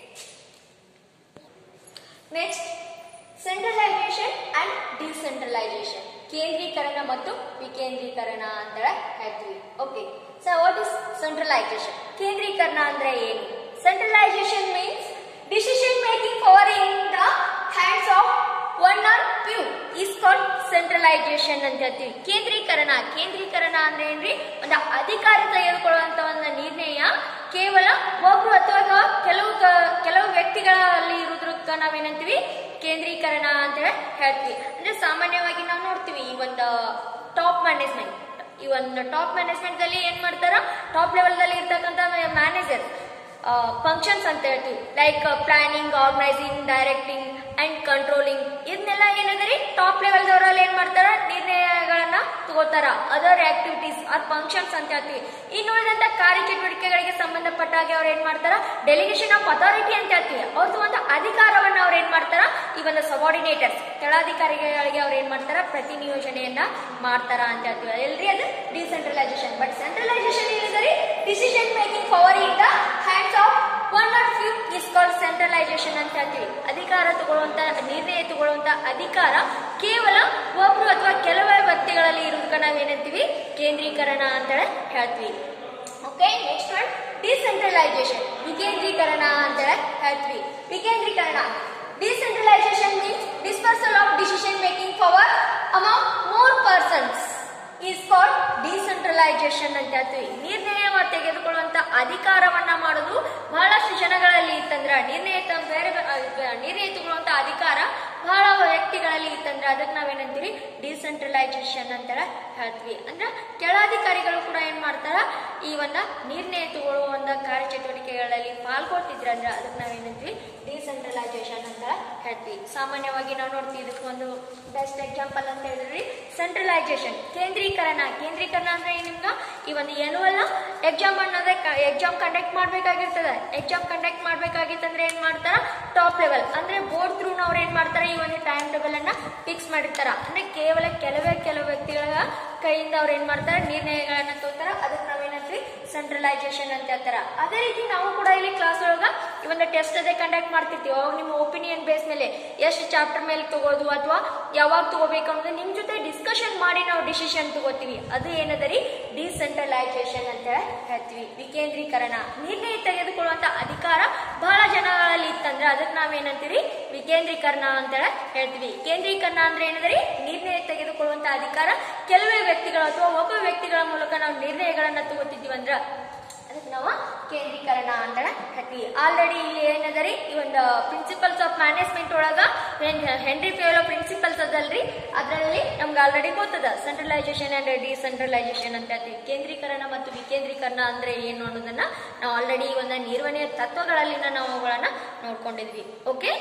next centralization and decentralization ಕೇಂದ್ರೀಕರಣ ಮತ್ತು ವಿಕೇಂದ್ರೀಕರಣ ಅಂತ ಹೇಳ್ತೀವಿ okay so what is centralization ಕೇಂದ್ರೀಕರಣ ಅಂದ್ರೆ ಏನು centralization means decision making power in the hands of one or few is called centralization ಅಂತ ಹೇಳ್ತೀವಿ ಕೇಂದ್ರೀಕರಣ ಕೇಂದ್ರೀಕರಣ ಅಂದ್ರೆ ಏನ್ರಿ ಒಂದು ಅಧಿಕಾರ ತೆಗೆದುಕೊಳ್ಳುವಂತ ಒಂದು ನಿರ್ಣಯ ಕೇವಲ ಒಬ್ರು ಅಥವಾ ಕೆಲವು ಕ- ಕೆಲವು ವ್ಯಕ್ತಿಗಳಲ್ಲಿ ಇರುವುದಕ್ಕ ನಾವೇನಂತೀವಿ ಕೇಂದ್ರೀಕರಣ ಅಂತ ಹೇಳ್ತೀವಿ ಅಂದ್ರೆ ಸಾಮಾನ್ಯವಾಗಿ ನಾವು ನೋಡ್ತೀವಿ ಈ ಒಂದು ಟಾಪ್ ಮ್ಯಾನೇಜ್ಮೆಂಟ್ ಈ ಒಂದು ಟಾಪ್ ಮ್ಯಾನೇಜ್ಮೆಂಟ್ ಅಲ್ಲಿ ಏನ್ ಮಾಡ್ತಾರ ಟಾಪ್ ಲೆವೆಲ್ ದಲ್ಲಿ ಇರ್ತಕ್ಕಂಥ ಮ್ಯಾನೇಜರ್ ಫಂಕ್ಷನ್ಸ್ ಅಂತ ಹೇಳ್ತೀವಿ like planning organizing directing and controlling ಇದನ್ನೆಲ್ಲ ಏನಂದ್ರೆ ಟಾಪ್ ಲೆವೆಲ್ ದವರಲ್ಲಿ ಏನ್ ಮಾಡ್ತಾರ ನಿರ್ಣಯಗಳನ್ನ ತಗೋತಾರ ಅದರ್ ಆಕ್ಟಿವಿಟೀಸ್ ಆರ್ ಫಂಕ್ಷನ್ಸ್ ಅಂತ ಹೇಳ್ತೀವಿ ಇನ್ನು ಉಳಿದಂತ ಕಾರ್ಯಚಟುವಟಿಕೆಗಳಿಗೆ ಸಂಬಂಧಪಟ್ಟ ಹಾಗೆ ಅವ್ರು ಏನ್ ಮಾಡ್ತಾರ ಡೆಲಿಗೇಷನ್ ಆಫ್ ಅಥಾರಿಟಿ ಅಂತ ಹೇಳ್ತೀವಿ ಅವ್ರದ್ದು ಒಂದು ಅಧಿಕಾರವನ್ನ ಅವ್ರು ಏನ್ ಮಾಡ್ತಾರ ಈ ಒಂದು ಸಬಾರ್ಡಿನೇಟರ್ಸ್ ಕೆಳಾಧಿಕಾರಿಗಳಿಗೆ ಅವ್ರು ಏನ್ ಮಾಡ್ತಾರ ಪ್ರತಿ ನಿಯೋಜನೆಯನ್ನ ಮಾಡ್ತಾರ ಅಂತ ಹೇಳ್ತೀವಿ ಎಲ್ರಿ ಅದು ಡಿಸೆಂಟ್ರಲೈಸೇಷನ್ ಬಟ್ ಸೆಂಟ್ರಲೈಸೇಷನ್ ಏನಿದೆ decision making power in the hands of one or few is called centralization ಅಂತ ಹೇಳ್ತೀವಿ ಅಧಿಕಾರ ತಗೊಳ್ಳುವಂತ ನಿರ್ಣಯ ತಗೊಳ್ಳುವಂತ ಅಧಿಕಾರ ಕೇವಲ ಒಬ್ರು ಅಥವಾ ಕೆಲವೇ ವ್ಯಕ್ತಿಗಳಲ್ಲಿ ಇರುವುದಕ್ಕೆ ನಾವೇನಂತೀವಿ ಕೇಂದ್ರೀಕರಣ ಅಂತ ಹೇಳ್ತೀವಿ ಓಕೆ ನೆಕ್ಸ್ಟ್ ಒನ್ ಡಿಸೆಂಟ್ರಲೈಸೇಷನ್ ವಿಕೇಂದ್ರೀಕರಣ ಅಂತ ಹೇಳ್ತೀವಿ ವಿಕೇಂದ್ರೀಕರಣ decentralization means dispersal of decision making power among more persons is called decentralization ಅಂತ ಹೇಳ್ತೀವಿ ನಿರ್ಣಯ ತೆಗೆದುಕೊಳ್ಳುವಂತ ಅಧಿಕಾರವನ್ನ ಮಾಡೋದು ಬಹಳಷ್ಟು ಜನಗಳಲ್ಲಿ ಇತ್ತಂದ್ರ ನಿರ್ಣಯ ತ- ಬೇರೆ ಬೇ- ಅಹ್ ನಿರ್ಣಯ ತಗೊಳ್ಳುವಂತ ಅಧಿಕಾರ ಬಹಳ ವ್ಯಕ್ತಿಗಳಲ್ಲಿ ಇತ್ತಂದ್ರೆ ಅದಕ್ಕೆ ನಾವೇನಂತೀವಿ ಡಿಸೆಂಟ್ರಲೈಸೇಷನ್ ಅಂತ ಹೇಳ್ತೀವಿ ಅಂದ್ರೆ ಕೆಳಾಧಿಕಾರಿಗಳು ಕೂಡ ಏನ್ ಮಾಡ್ತಾರ ಈ ಒಂದು ನಿರ್ಣಯ ತಗೊಳ್ಳುವ ಒಂದು ಕಾರ್ಯಚಟುವಟಿಕೆಗಳಲ್ಲಿ ಪಾಲ್ಗೊಳ್ತಿದ್ರ ಅಂದ್ರೆ ಅದಕ್ಕೆ ನಾವೇನಂತೀವಿ ಡಿಸೆಂಟ್ರಲೈಸೇಷನ್ ಅಂತ ಹೇಳ್ತೀವಿ ಸಾಮಾನ್ಯವಾಗಿ ನಾವು ನೋಡ್ತೀವಿ ಇದಕ್ಕೆ ಒಂದು ಬೆಸ್ಟ್ ಎಕ್ಸಾಂಪಲ್ ಅಂತ ಹೇಳಿದ್ರಿ ಸೆಂಟ್ರಲೈಸೇಷನ್ ಕೇಂದ್ರೀಕರಣ ಕೇಂದ್ರೀಕರಣ ಅಂದ್ರೆ ನಿಮ್ಗ ಈ ಒಂದು ಎನ್ಯುವಲ್ ಎಕ್ಸಾಮ್ ಅನ್ನೋದೇ ಎಕ್ಸಾಮ್ ಕಂಡಕ್ಟ್ ಮಾಡ್ಬೇಕಾಗಿರ್ತದೆ ಎಕ್ಸಾಮ್ ಕಂಡಕ್ಟ್ ಮಾಡ್ಬೇಕಾಗಿತ್ತಂದ್ರೆ ಏನ್ ಮಾಡ್ತಾರ ಟಾಪ್ ಲೆವೆಲ್ ಅಂದ್ರೆ ಬೋರ್ಡ್ ಥ್ರೂ ಅವ್ರು ಏನ್ ಮಾಡ್ತಾರೆ ಈ ಒಂದು ಟೈಮ್ ಟೇಬಲ್ ಅನ್ನ ಫಿಕ್ಸ್ ಮಾಡಿರ್ತಾರ ಅಂದ್ರೆ ಕೇವಲ ಕೆಲವೇ ಕೆಲವು ವ್ಯಕ್ತಿಗಳ ಕೈಯಿಂದ ಅವ್ರು ಏನ್ ಮಾಡ್ತಾರೆ ನಿರ್ಣಯಗಳನ್ನ ತಗೋತಾರ ಅದಕ್ಕೆ ನಾವೇನಂತೀವಿ ಸೆಂಟ್ರಲೈಸೇಷನ್ ಅಂತ ಹೇಳ್ತಾರ ಅದೇ ರೀತಿ ನಾವು ಕೂಡ ಇಲ್ಲಿ ಕ್ಲಾಸ್ ಒಳಗ ಈ ಒಂದು ಟೆಸ್ಟ್ ಅದೇ ಕಂಡಕ್ಟ್ ಮಾಡ್ತಿರ್ತೀವಿ ಅವಾಗ ನಿಮ್ಮ ಒಪಿನಿಯನ್ ಬೇಸ್ ಮೇಲೆ ಎಷ್ಟು ಚಾಪ್ಟರ್ ಮೇಲೆ ತಗೋದು ಅಥವಾ ಯಾವಾಗ ತಗೋಬೇಕು ಅನ್ನೋದು ನಿಮ್ ಜೊತೆ ಡಿಸ್ಕಷನ್ ಮಾಡಿ ನಾವು ಡಿಸಿಷನ್ ತಗೋತೀವಿ ಅದು ಏನದರಿ ಡಿಸೆಂಟ್ರಲೈಸೇಷನ್ ಅಂತ ಹೇಳ್ತೀವಿ ವಿಕೇಂದ್ರೀಕರಣ ನಿರ್ಣಯ ತೆಗೆದುಕೊಳ್ಳುವಂತ ಅಧಿಕಾರ ಬಹಳ ಜನಗಳಲ್ಲಿ ಇತ್ತಂದ್ರೆ ಅದಕ್ಕೆ ನಾವೇನಂತೀವಿ ವಿಕೇಂದ್ರೀಕರಣ ಅಂತ ಹೇಳ್ತೀವಿ ಕೇಂದ್ರೀಕರಣ ಅಂದ್ರೆ ಏನದರಿ ನಿರ್ಣಯ ತೆಗೆದುಕೊಳ್ಳುವಂತ ಅಧಿಕಾರ ಕೆಲವೇ ವ್ಯಕ್ತಿಗಳು ಅಥವಾ ಒಬ್ಬ ವ್ಯಕ್ತಿಗಳ ಮೂಲಕ ನಾವು ನಿರ್ಣಯಗಳನ್ನ ತಗೋತಿದ್ದೀವಿ ಅಂದ್ರ ಅದಕ್ಕೆ ನಾವು ಕೇಂದ್ರೀಕರಣ ಅಂತ ಹೇಳ್ತೀವಿ ಆಲ್ರೆಡಿ ಇಲ್ಲಿ ಏನದರಿ ಈ ಒಂದು ಪ್ರಿನ್ಸಿಪಲ್ಸ್ ಆಫ್ ಮ್ಯಾನೇಜ್ಮೆಂಟ್ ಒಳಗ ಏನ್ ಹೆನ್ರಿ ಫೇಲೋ ಪ್ರಿನ್ಸಿಪಲ್ಸ್ ಅದಲ್ರಿ ಅದರಲ್ಲಿ ನಮ್ಗೆ ಆಲ್ರೆಡಿ ಗೊತ್ತದ ಸೆಂಟ್ರಲೈಸೇಷನ್ ಅಂಡ್ ಡಿಸೆಂಟ್ರಲೈಸೇಷನ್ ಅಂತ ಹೇಳ್ತೀವಿ ಕೇಂದ್ರೀಕರಣ ಮತ್ತು ವಿಕೇಂದ್ರೀಕರಣ ಅಂದ್ರೆ ಏನು ಅನ್ನೋದನ್ನ ನಾವು ಆಲ್ರೆಡಿ ಈ ಒಂದು ನಿರ್ವಹಣೆಯ ತತ್ವಗಳಲ್ಲಿನ ನಾವು ಅವುಗಳನ್ನ ನೋಡ್ಕೊಂಡಿದ್ವಿ okay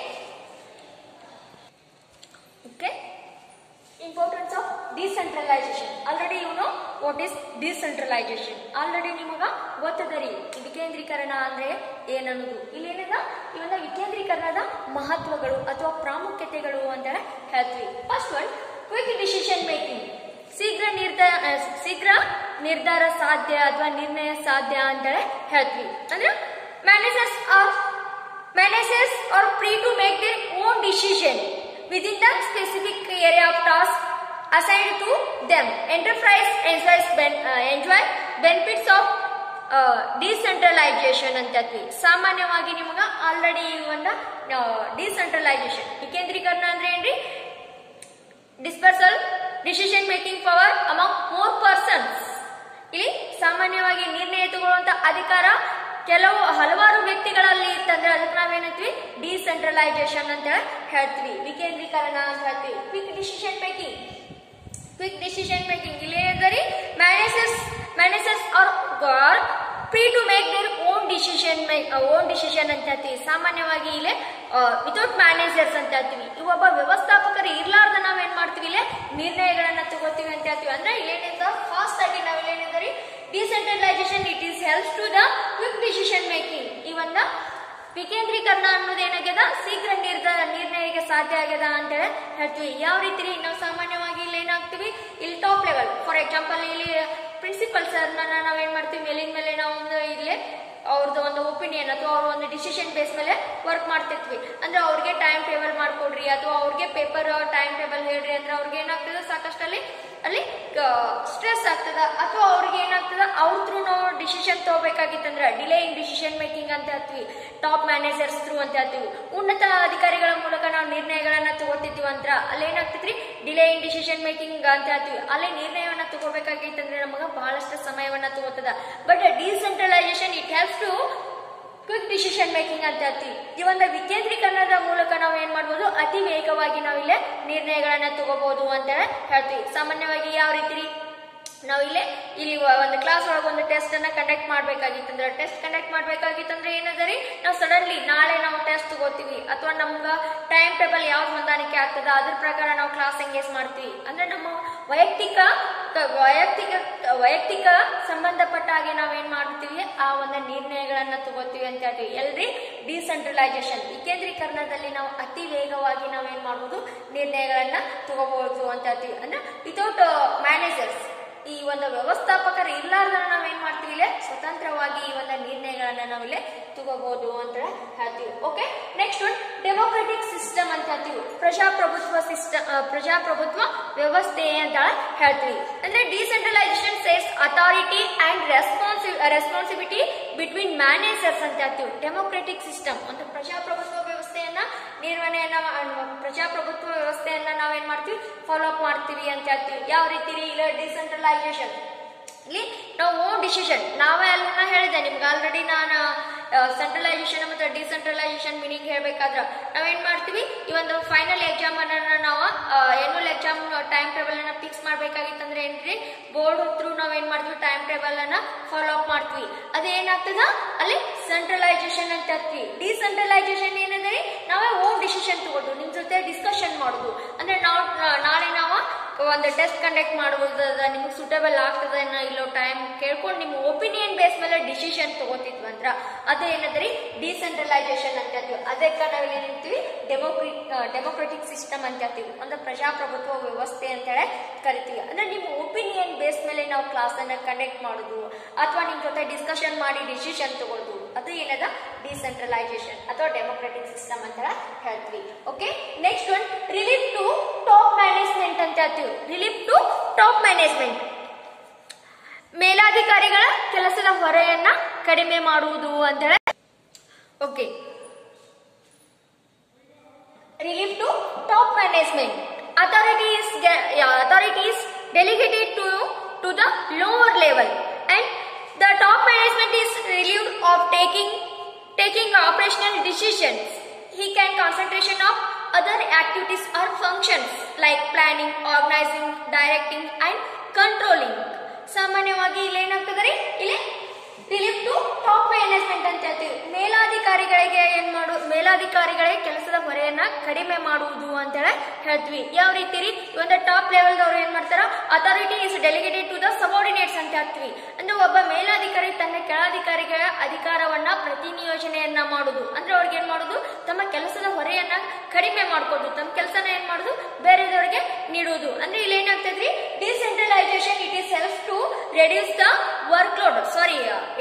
okay importance of decentralization already you know what is decentralization already ನಿಮಗ ಗೊತ್ತದ ರೀ ವಿಕೇಂದ್ರೀಕರಣ ಅಂದ್ರೆ ಏನನ್ನೋದು ಇಲ್ಲಿ ಏನಿದ ಇವನ್ನ ವಿಕೇಂದ್ರೀಕರಣದ ಮಹತ್ವಗಳು ಅಥವಾ ಪ್ರಾಮುಖ್ಯತೆಗಳು ಅಂತ ಹೇಳ್ತೀವಿ first one quick decision making ಶೀಘ್ರ ನಿರ್ಧಾರ ಶೀಘ್ರ ನಿರ್ಧಾರ ಸಾಧ್ಯ ಅಥವಾ ನಿರ್ಣಯ ಸಾಧ್ಯ ಅಂತ ಹೇಳ್ತೀವಿ ಅಂದ್ರೆ managers are Managers are free to make their own decision within the specific area of task assigned to them. Enterprise enjoys ben, uh, enjoy benefits of decentralization ಅಂತ ಹೇಳ್ತೀವಿ ಸಾಮಾನ್ಯವಾಗಿ ನಿಮಗ ಆಲ್ರೆಡಿ ಒಂದು ಡಿಸೆಂಟ್ರಲೈಸೇಷನ್ ವಿಕೇಂದ್ರೀಕರಣ ಅಂದ್ರೆ ಏನ್ರಿ dispersal decision making power among more persons ಇಲ್ಲಿ ಸಾಮಾನ್ಯವಾಗಿ ನಿರ್ಣಯ ತಗೊಳ್ಳುವಂತ ಅಧಿಕಾರ ಕೆಲವು ಹಲವಾರು ವ್ಯಕ್ತಿಗಳಲ್ಲಿ ಇತ್ತಂದ್ರೆ ಅದಕ್ಕೆ ನಾವೇನಂತೀವಿ ಡಿಸೆಂಟ್ರಲೈಸೇಷನ್ ಅಂತ ಹೇಳಿ ಹೇಳ್ತೀವಿ ವಿಕೇಂದ್ರೀಕರಣ ಅಂತ ಹೇಳ್ತೀವಿ quick decision making quick decision making ಇಲ್ಲಿ ಏನಿದೆ managers managers are are free to make their own decision make own decision ಅಂತ ಹೇಳ್ತೀವಿ ಸಾಮಾನ್ಯವಾಗಿ ಇಲ್ಲಿ ವಿತೌಟ್ ಮ್ಯಾನೇಜರ್ಸ್ ಅಂತ ಹೇಳ್ತೀವಿ ಈ ಒಬ್ಬ ವ್ಯವಸ್ಥಾಪಕರು ಇರ್ಲಾರ್ದ ನಾವೇನ್ ಮಾಡ್ತೀವಿ ಇಲ್ಲಿ ನಿರ್ಣಯಗಳನ್ನ ತಗೋತೀವಿ ಅಂತ ಹೇಳ್ತೀವಿ ಅಂದ್ರೆ ಇಲ್ಲೇನಿಂದ ಫಾಸ್ಟ್ ಆಗಿ ನಾವಿಲ್ಲೇನಿದ್ರಿ decentralization it is helps to the quick decision making ಈ ಒಂದ ವಿಕೇಂದ್ರೀಕರಣ ಅನ್ನೋದು ಏನಾಗ್ಯದ ಶೀಘ್ರ ನಿರ್ಧ ನಿರ್ಣಯಕ್ಕೆ ಸಾಧ್ಯ ಆಗ್ಯದ ಅಂತೇಳಿ ಹೇಳ್ತೀವಿ ಯಾವ ರೀತಿ ರೀ ನಾವು ಸಾಮಾನ್ಯವಾಗಿ ಇಲ್ಲಿ ಏನಾಗ್ತೀವಿ ಇಲ್ಲಿ ಟಾಪ್ ಲೆವೆಲ್ ಫಾರ್ ಎಕ್ಸಾಂಪಲ್ ಇಲ್ಲಿ ಪ್ರಿನ್ಸಿಪಲ್ ಸರ್ನ ನಾವೇನ್ ಮಾಡ್ತೀವಿ ಮೇಲಿನ ಮೇಲೆ ನಾವು ಒಂದು ಇಲ್ಲಿ ಅವ್ರದ್ದು ಒಂದು ಒಪಿನಿಯನ್ ಅಥವಾ ಅವ್ರ ಒಂದು ಡಿಸಿಷನ್ ಬೇಸ್ ಮೇಲೆ ವರ್ಕ್ ಮಾಡ್ತಿರ್ತೀವಿ ಅಂದ್ರೆ ಅವ್ರಿಗೆ ಟೈಮ್ ಟೇಬಲ್ ಮಾಡ್ಕೊಡ್ರಿ ಅಥವಾ ಅವ್ರಿಗೆ ಪೇಪರ್ ಟೈಮ್ ಟೇಬಲ್ ಹೇಳ್ರಿ ಅಂದ್ರೆ ಅವ್ರಿಗೆ ಏನಾಗ್ತದೆ ಸಾಕಷ್ಟು ಅಲ್ಲಿ ಅಲ್ಲಿ ಸ್ಟ್ರೆಸ್ ಆಗ್ತದ ಅಥವಾ ಅವ್ರಿಗೆ ಏನಾಗ್ತದ ಅವ್ರ ಥ್ರೂ ನಾವು ಡಿಸಿಷನ್ ತಗೋಬೇಕಾಗಿತ್ತಂದ್ರೆ ಡಿಲೇ ಇನ್ ಡಿಸಿಷನ್ ಮೇಕಿಂಗ್ ಅಂತ ಹೇಳ್ತೀವಿ ಟಾಪ್ ಮ್ಯಾನೇಜರ್ಸ್ ಥ್ರೂ ಅಂತ ಹೇಳ್ತೀವಿ ಉನ್ನತ ಅಧಿಕಾರಿಗಳ ಮೂಲಕ ನಾವು ನಿರ್ಣಯಗಳನ್ನ ತಗೋತಿದ್ವಿ ಅಂತ ಅಲ್ಲಿ ಏನಾಗ್ತೈತ್ರಿ ಡಿಲೇ ಇನ್ ಡಿಸಿಷನ್ ಮೇಕಿಂಗ್ ಅಂತ ಹೇಳ್ತೀವಿ ಅಲ್ಲಿ ನಿರ್ಣಯವನ್ನ ತಗೋಬೇಕಾಗಿತ್ತಂದ್ರೆ ನಮಗೆ ಬಹಳಷ್ಟು ಸಮಯವನ್ನ ತಗೋತದ but decentralization it haves to quick decision making ಅಂತ ಹೇಳ್ತೀವಿ ಈ ಒಂದು ವಿಕೇಂದ್ರೀಕರಣದ ಮೂಲಕ ನಾವು ಏನ್ ಮಾಡ್ಬೋದು ಅತಿ ವೇಗವಾಗಿ ನಾವಿಲ್ಲೇ ನಿರ್ಣಯಗಳನ್ನ ತಗೋಬಹುದು ಅಂತ ಹೇಳ್ತೀವಿ ಸಾಮಾನ್ಯವಾಗಿ ಯಾವ ರೀತಿ ರೀ? ನಾವು ಇಲ್ಲೇ ಇಲ್ಲಿ ವ- ಒಂದು ಕ್ಲಾಸ್ ಒಳಗೆ ಒಂದು ಟೆಸ್ಟ್ ಅನ್ನ ಕಂಡಕ್ಟ್ ಮಾಡ್ಬೇಕಾಗಿತ್ತಂದ್ರೆ ಟೆಸ್ಟ್ ಕಂಡಕ್ಟ್ ಮಾಡ್ಬೇಕಾಗಿತ್ತಂದ್ರೆ ಏನದರಿ ನಾವು ಸಡನ್ಲಿ ನಾಳೆ ನಾವು ಟೆಸ್ಟ್ ತಗೋತೀವಿ ಅಥವಾ ನಮ್ಗ ಟೈಮ್ ಟೇಬಲ್ ಯಾವ್ದು ಹೊಂದಾಣಿಕೆ ಆಗ್ತದ ಅದ್ರ ಪ್ರಕಾರ ನಾವು ಕ್ಲಾಸ್ ಎಂಗೇಜ್ ಮಾಡ್ತೀವಿ ಅಂದ್ರೆ ನಮ್ಮ ವೈಯಕ್ತಿಕ ತ- ವೈಯಕ್ತಿಕ ವೈಯಕ್ತಿಕ ಸಂಬಂಧಪಟ್ಟ ಹಾಗೆ ನಾವೇನ್ ಮಾಡ್ತೀವಿ ಆ ಒಂದು ನಿರ್ಣಯಗಳನ್ನ ತಗೋತೀವಿ ಅಂತ ಹೇಳ್ತೀವಿ ಎಲ್ರಿ ಡಿಸೆಂಟ್ರಲೈಸೇಷನ್ ವಿಕೇಂದ್ರೀಕರಣದಲ್ಲಿ ನಾವು ಅತಿ ವೇಗವಾಗಿ ನಾವೇನ್ ಮಾಡ್ಬೋದು ನಿರ್ಣಯಗಳನ್ನ ತಗೋಬಹುದು ಅಂತ ಹೇಳ್ತೀವಿ ಅಂದ್ರೆ ವಿತೌಟ್ ಮ್ಯಾನೇಜರ್ಸ್ ಈ ಒಂದು ವ್ಯವಸ್ಥಾಪಕರು ಇರ್ಲಾರ್ದ ನಾವೇನ್ ಮಾಡ್ತೀವಿ ಇಲ್ಲೇ ಸ್ವತಂತ್ರವಾಗಿ ಈ ಒಂದು ನಿರ್ಣಯಗಳನ್ನ ನಾವಿಲ್ಲಿ ತಗೋಬಹುದು ಅಂತ ಹೇಳ್ತೀವಿ okay next one democratic system ಅಂತ ಹೇಳ್ತೀವಿ ಪ್ರಜಾಪ್ರಭುತ್ವ ಸಿಸ್ಟಮ್ ಪ್ರಜಾಪ್ರಭುತ್ವ ವ್ಯವಸ್ಥೆ ಅಂತ ಹೇಳ್ತೀವಿ ಅಂದ್ರೆ decentralization says authority and responsi responsibility between managers ಅಂತ ಹೇಳ್ತೀವಿ ಡೆಮೋಕ್ರೆಟಿಕ್ ಸಿಸ್ಟಮ್ ಒಂದು ಪ್ರಜಾಪ್ರಭುತ್ವ ವ್ಯವಸ್ಥೆಯನ್ನ ನಿರ್ವಹಣೆಯನ್ನ ಅಹ್, ಪ್ರಜಾಪ್ರಭುತ್ವ ವ್ಯವಸ್ಥೆಯನ್ನ ನಾವೇನ್ ಮಾಡ್ತೀವಿ ಫಾಲೋ ಅಪ್ ಮಾಡ್ತೀವಿ ಅಂತ ಹೇಳ್ತೀವಿ ಯಾವ ರೀತಿ ರೀ ಇಲ್ಲ ಡಿಸೆಂಟ್ರಲೈಸೇಷನ್ ಇಲ್ಲಿ ನಾವು ಓನ್ ಡಿಸಿಷನ್ ನಾವೇ ಅಲ್ಲಿ ನಾ ಹೇಳಿದೆ ನಿಮ್ಗೆ ಆಲ್ರೆಡಿ ನಾನು ಸೆಂಟ್ರಲೈಸೇಷನ್ ಮತ್ತು ಡಿಸೆಂಟ್ರಲೈಸೇಷನ್ ಮೀನಿಂಗ್ ಹೇಳ್ಬೇಕಾದ್ರೆ ನಾವೇನ್ ಮಾಡ್ತೀವಿ ಈ ಒಂದು ಫೈನಲ್ ಎಕ್ಸಾಮ್ ಅನ್ನ ನಾವು ಎನ್ಯುವಲ್ ಎಕ್ಸಾಮ್ ಟೈಮ್ ಟೇಬಲ್ ಅನ್ನ ಫಿಕ್ಸ್ ಮಾಡ್ಬೇಕಾಗಿತ್ತಂದ್ರೆ ಏನ್ರಿ ಬೋರ್ಡ್ ಥ್ರೂ ನಾವೇನ್ ಮಾಡ್ತೀವಿ ಟೈಮ್ ಟೇಬಲ್ ಅನ್ನ ಫಾಲೋ ಅಪ್ ಮಾಡ್ತೀವಿ ಅದೇನಾಗ್ತದ ಅಲ್ಲಿ ಸೆಂಟ್ರಲೈಸೇಷನ್ ಅಂತ ಹೇಳ್ತೀವಿ ಡಿಸೆಂಟ್ರಲೈಸೇಷನ್ ಏನಂದ್ರೆ ನಾವೇ ಓನ್ ಡಿಸಿಷನ್ ತಗೊಳ್ದು ನಿಮ್ ಜೊತೆ ಡಿಸ್ಕಷನ್ ಮಾಡುದು ಅಂದ್ರೆ ನಾವು ನಾಳೆ ನಾವು ಒಂದು ಟೆಸ್ಟ್ ಕಂಡಕ್ಟ್ ಮಾಡುವುದು ನಿಮ್ಗೆ ಸೂಟೇಬಲ್ ಆಗ್ತದ ಇಲ್ಲೋ ಟೈಮ್ ಕೇಳ್ಕೊಂಡು ನಿಮ್ಮ ಒಪಿನಿಯನ್ ಬೇಸ್ ಮೇಲೆ ಡಿಸಿಷನ್ ತಗೋತಿದ್ವಿ ಅಂದ್ರ ಅದೇನದ್ರಿ ಡಿಸೆಂಟ್ರಲೈಸೇಷನ್ ಅಂತ ಹೇಳ್ತೀವಿ ಅದಕ್ಕೆ ನಾವು ಏನಂತೀವಿ ಡೆಮೋಕ್ರಿ ಡೆಮೋಕ್ರೆಟಿಕ್ ಸಿಸ್ಟಮ್ ಅಂತ ಹೇಳ್ತೀವಿ ಒಂದು ಪ್ರಜಾಪ್ರಭುತ್ವ ವ್ಯವಸ್ಥೆ ಅಂತೇಳಿ ಕರಿತೀವಿ ಅಂದ್ರೆ ನಿಮ್ಮ ಒಪಿನಿಯನ್ ಬೇಸ್ ಮೇಲೆ ನಾವು ಕ್ಲಾಸ್ ಅನ್ನ ಕಂಡಕ್ಟ್ ಮಾಡುದು ಅಥವಾ ನಿಮ್ ಜೊತೆ ಡಿಸ್ಕಷನ್ ಮಾಡಿ ಡಿಸಿಷನ್ ತಗೊಳ್ಳೋದು ಅದು ಏನದ ಡಿಸೆಂಟ್ರಲೈಸೇಷನ್ ಅಥವಾ ಡೆಮೋಕ್ರೆಟಿಕ್ ಸಿಸ್ಟಮ್ ಅಂತ ಹೇಳ್ತೀವಿ okay next one relief to top management ಅಂತ ಹೇಳ್ತೀವಿ ರಿಲೀಫ್ ಟು ಟಾಪ್ ಮ್ಯಾನೇಜ್ಮೆಂಟ್ ಮೇಲಾಧಿಕಾರಿಗಳ ಕೆಲಸದ ಹೊರೆಯನ್ನ ಕಡಿಮೆ ಮಾಡುವುದು ಅಂತ ಹೇಳಿ okay relief to top management. Authority is, ge- yeah, authority is delegated to, to the lower level and the top management is relieved of taking, taking operational decisions. He can concentration of other activities or functions like planning, organizing, directing and controlling. ಸಾಮಾನ್ಯವಾಗಿ ಇಲ್ಲಿ ಏನಾಗ್ತದೆ ರೀ ಇಲ್ಲಿ relief to top management ಅಂತ ಹೇಳ್ತೀವಿ ಮೇಲಾಧಿಕಾರಿಗಳಿಗೆ ಏನ್ ಮಾಡು ಮೇಲಾಧಿಕಾರಿಗಳಿಗೆ ಕೆಲಸದ ಹೊರೆಯನ್ನ ಕಡಿಮೆ ಮಾಡುವುದು ಅಂತ ಹೇಳಿ ಹೇಳ್ತೀವಿ ಯಾವ ರೀತಿ ರೀ ಒಂದು ಟಾಪ್ ಲೆವೆಲ್ ದವ್ರು ಏನ್ ಮಾಡ್ತಾರ authority is delegated to the subordinates ಅಂತ ಹೇಳ್ತೀವಿ ಅಂದ್ರೆ ಒಬ್ಬ ಮೇಲಾಧಿಕಾರಿ ತನ್ನ ಕೆಳಾಧಿಕಾರಿಗಳ ಅಧಿಕಾರವನ್ನ ಪ್ರತಿನಿಯೋಜನೆಯನ್ನ ಮಾಡುದು ಅಂದ್ರೆ ಅವ್ರಿಗೆ ಏನ್ ಮಾಡುದು ತಮ್ಮ ಕೆಲಸದ ಹೊರೆಯನ್ನ ಕಡಿಮೆ ಮಾಡ್ಕೊಂಡು ತಮ್ಮ ಕೆಲಸನ ಏನ್ ಮಾಡುದು ಬೇರೆದವರಿಗೆ ನೀಡುವುದು ಅಂದ್ರೆ ಇಲ್ಲಿ ಏನಾಗ್ತದ್ರಿ decentralization it is helps to reduce the work load sorry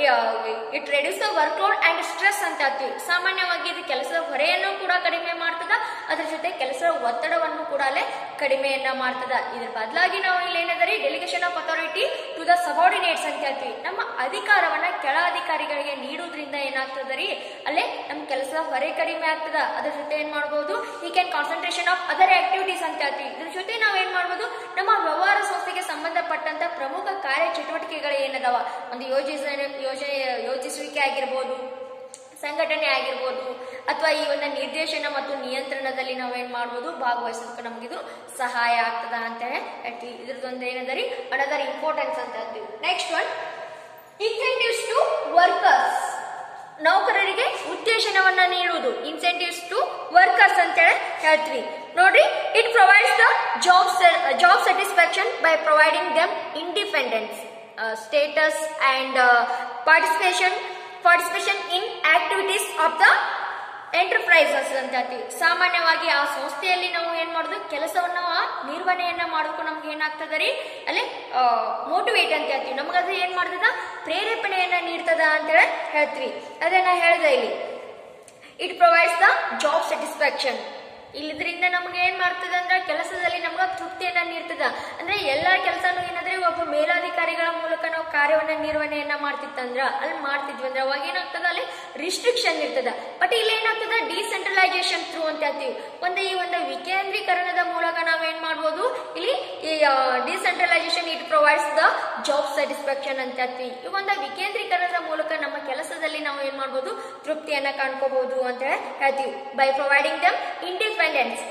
it reduce the work load and stress ಅಂತ ಹೇಳ್ತೀವಿ ಸಾಮಾನ್ಯವಾಗಿ ಇದು ಕೆಲಸದ ಹೊರೆಯನ್ನು ಕೂಡ ಕಡಿಮೆ ಮಾಡ್ತದ ಅದ್ರ ಜೊತೆ ಕೆಲಸದ ಒತ್ತಡವನ್ನು ಕೂಡ ಅಲ್ಲೇ ಕಡಿಮೆಯನ್ನ ಮಾಡ್ತದ ಇದ್ರ ಬದಲಾಗಿ ನಾವು ಇಲ್ಲಿ ಏನದರಿ delegation of authority to the subordinates ಅಂತ ಹೇಳ್ತೀವಿ ನಮ್ಮ ಅಧಿಕಾರವನ್ನ ಕೆಳ ಅಧಿಕಾರಿಗಳಿಗೆ ನೀಡುವುದರಿಂದ ಏನಾಗ್ತದ ರೀ ಅಲ್ಲೇ ನಮ್ಮ ಕೆಲಸದ ಹೊರೆ ಕಡಿಮೆ ಆಗ್ತದ ಅದ್ರ ಜೊತೆ ಏನ್ ಮಾಡ್ಬೋದು ಈ can concentration of other activities ಅಂತ ಹೇಳ್ತೀವಿ ಇದ್ರ ಜೊತೆ ನಾವ್ ಏನ್ ಮಾಡ್ಬೋದು ನಮ್ಮ ವ್ಯವಹಾರ ಸಂಸ್ಥೆಗೆ ಸಂಬಂಧಪಟ್ಟಂತ ಪ್ರಮುಖ ಕಾರ್ಯ ಚಟುವಟಿಕೆಗಳು ಏನದಾವ ಒಂದು ಯೋಜಿಸ ಯೋಜನೆ ಯೋಜಿಸುವಿಕೆ ಆಗಿರ್ಬೋದು ಸಂಘಟನೆ ಆಗಿರ್ಬೋದು ಅಥವಾ ಈ ಒಂದು ನಿರ್ದೇಶನ ಮತ್ತು ನಿಯಂತ್ರಣದಲ್ಲಿ ನಾವೇನ್ ಮಾಡ್ಬೋದು ಭಾಗವಹಿಸೋದಕ್ಕೆ ನಮಗಿದು ಸಹಾಯ ಆಗ್ತದ ಅಂತ ಹೇಳ್ತೀವಿ ಇದ್ರದ್ದೊಂದು ಏನದರಿ ಅನದರ್ ಇಂಪಾರ್ಟೆನ್ಸ್ ಅಂತ ಹೇಳ್ತೀವಿ next one incentives to workers ನೌಕರರಿಗೆ ಉತ್ತೇಜನವನ್ನ ನೀಡುವುದು ಇನ್ಸೆಂಟಿವ್ಸ್ ಟು ವರ್ಕರ್ಸ್ ಅಂತ ಹೇಳಿ ಹೇಳ್ತೀವಿ ನೋಡ್ರಿ it provides the job job satisfaction by providing them independence status and participation participation in activities of the enterprises ಅಂತ ಹೇಳ್ತೀವಿ ಸಾಮಾನ್ಯವಾಗಿ ಆ ಸಂಸ್ಥೆಯಲ್ಲಿ ನಾವು ಏನ್ ಮಾಡೋದು ಕೆಲಸವನ್ನ ನಿರ್ವಹಣೆಯನ್ನ ಮಾಡೋದಕ್ಕೂ ನಮ್ಗೆ ಏನಾಗ್ತದ ರೀ ಅಲ್ಲಿ ಮೋಟಿವೇಟ್ ಅಂತ ಹೇಳ್ತೀವಿ ನಮಗದು ಏನ್ ಮಾಡ್ತದ ಪ್ರೇರೇಪಣೆಯನ್ನ ನೀಡ್ತದ ಅಂತ ಹೇಳಿ ಹೇಳ್ತೀವಿ ಅದನ್ನ ಹೇಳಿದೆ ಇಲ್ಲಿ it provides the job satisfaction ಇಲ್ಲಿದ್ರಿಂದ ನಮ್ಗೆ ಏನ್ ಮಾಡ್ತದ ಅಂದ್ರೆ ಕೆಲಸದಲ್ಲಿ ನಮ್ಗೆ ತೃಪ್ತಿಯನ್ನ ನೀಡ್ತದ ಅಂದ್ರೆ ಎಲ್ಲಾ ಕೆಲಸನೂ ಏನಂದ್ರೆ ಒಬ್ಬ ಮೇಲಾಧಿಕಾರಿಗಳ ಮೂಲಕ ನಾವು ಕಾರ್ಯವನ್ನ ನಿರ್ವಹಣೆಯನ್ನ ಮಾಡ್ತಿತ್ತಂದ್ರ ಅಲ್ಲಿ ಮಾಡ್ತಿದ್ವಿ ಅಂದ್ರೆ ಅವಾಗ ಏನಾಗ್ತದ ಅಲ್ಲಿ ರಿಸ್ಟ್ರಿಕ್ಷನ್ ಇರ್ತದ ಬಟ್ ಇಲ್ಲಿ ಏನಾಗ್ತದ ಡಿಸೆಂಟ್ರಲೈಸೇಷನ್ ಥ್ರೂ ಅಂತ ಹೇಳ್ತೀವಿ ಒಂದು ಈ ಒಂದು ವಿಕೇಂದ್ರೀಕರಣದ ಮೂಲಕ ನಾವೇನ್ ಮಾಡ್ಬೋದು ಇಲ್ಲಿ ಈ decentralization it provides the job satisfaction ಅಂತ ಹೇಳ್ತೀವಿ ಈ ಒಂದು ವಿಕೇಂದ್ರೀಕರಣದ ಮೂಲಕ ನಮ್ಮ ಕೆಲಸದಲ್ಲಿ ನಾವು ಏನ್ ಮಾಡ್ಬೋದು ತೃಪ್ತಿಯನ್ನ ಕಾಣ್ಕೋಬಹುದು ಅಂತ ಹೇಳ್ತೀವಿ by providing them independence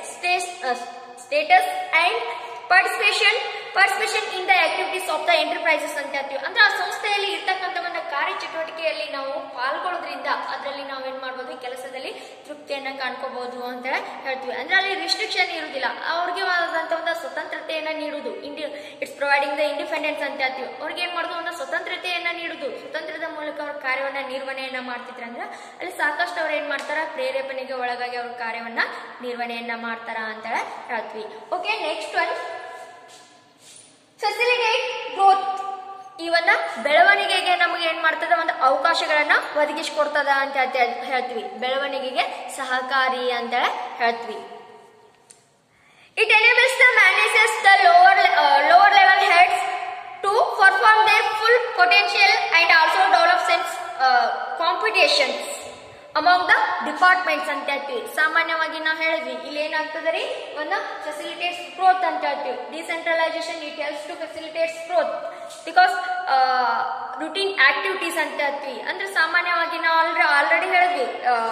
status and participation participation in the activities of the enterprises ಅಂತ ಹೇಳ್ತೀವಿ ಅಂದ್ರೆ ಆ ಸಂಸ್ಥೆಯಲ್ಲಿ ಇರ್ತಕ್ಕಂಥ ಒಂದು ಕಾರ್ಯಚಟುವಟಿಕೆಯಲ್ಲಿ ನಾವು ಪಾಲ್ಗೊಳ್ಳೋದ್ರಿಂದ ಅದರಲ್ಲಿ ನಾವೇನ್ ಮಾಡ್ಬೋದು ಕೆಲಸದಲ್ಲಿ ತೃಪ್ತಿಯನ್ನ ಕಾಣ್ಕೋಬಹುದು ಅಂತ ಹೇಳ್ತೀವಿ ಅಂದ್ರೆ ಅಲ್ಲಿ ರಿಸ್ಟ್ರಿಕ್ಷನ್ ಇರುವುದಿಲ್ಲ ಅವ್ರಿಗೆ ಆದಂತ ಒಂದು ಸ್ವತಂತ್ರತೆಯನ್ನ ನೀಡುವುದು indi it's providing the independence ಅಂತ ಹೇಳ್ತೀವಿ ಅವ್ರಿಗೆ ಏನ್ ಮಾಡೋದು ಒಂದು ಸ್ವತಂತ್ರತೆಯನ್ನ ನೀಡುವುದು ಸ್ವತಂತ್ರದ ಮೂಲಕ ಅವ್ರ ಕಾರ್ಯವನ್ನ ನಿರ್ವಹಣೆಯನ್ನ ಮಾಡ್ತಿದ್ರ ಅಂದ್ರೆ ಅಲ್ಲಿ ಸಾಕಷ್ಟು ಅವ್ರು ಏನ್ ಮಾಡ್ತಾರ ಪ್ರೇರೇಪಣೆಗೆ ಒಳಗಾಗಿ ಅವ್ರ ಕಾರ್ಯವನ್ನ ನಿರ್ವಹಣೆಯನ್ನ ಮಾಡ್ತಾರ ಅಂತ ಹೇಳ್ತೀವಿ okay next one facilitate growth ಈ ಒಂದು ಬೆಳವಣಿಗೆಗೆ ನಮಗೆ ಏನ್ ಮಾಡ್ತದ ಒಂದು ಅವಕಾಶಗಳನ್ನ ಒದಗಿಸಿಕೊಡ್ತದ ಅಂತ ಹೇಳ್ತ- ಹೇಳ್ತೀವಿ ಬೆಳವಣಿಗೆಗೆ ಸಹಕಾರಿ ಅಂತ ಹೇಳ್ತೀವಿ it enables the managers the lower lower level heads to perform their full potential and also develop sense competitions among the departments ಅಂತ ಹೇಳ್ತೀವಿ ಸಾಮಾನ್ಯವಾಗಿ ನಾವು ಹೇಳಿದ್ವಿ ಇಲ್ಲಿ ಏನಾಗ್ತದೆ ರೀ ಒಂದು ಫೆಸಿಲಿಟೇಟ್ಸ್ ಗ್ರೋತ್ ಅಂತ ಹೇಳ್ತೀವಿ decentralization it helps to facilitates growth because routine activities ಅಂತ ಹೇಳ್ತೀವಿ ಅಂದ್ರೆ ಸಾಮಾನ್ಯವಾಗಿ ನಾವು ಆಲ್ರೆಡಿ ಆಲ್ರೆಡಿ ಹೇಳಿದ್ವಿ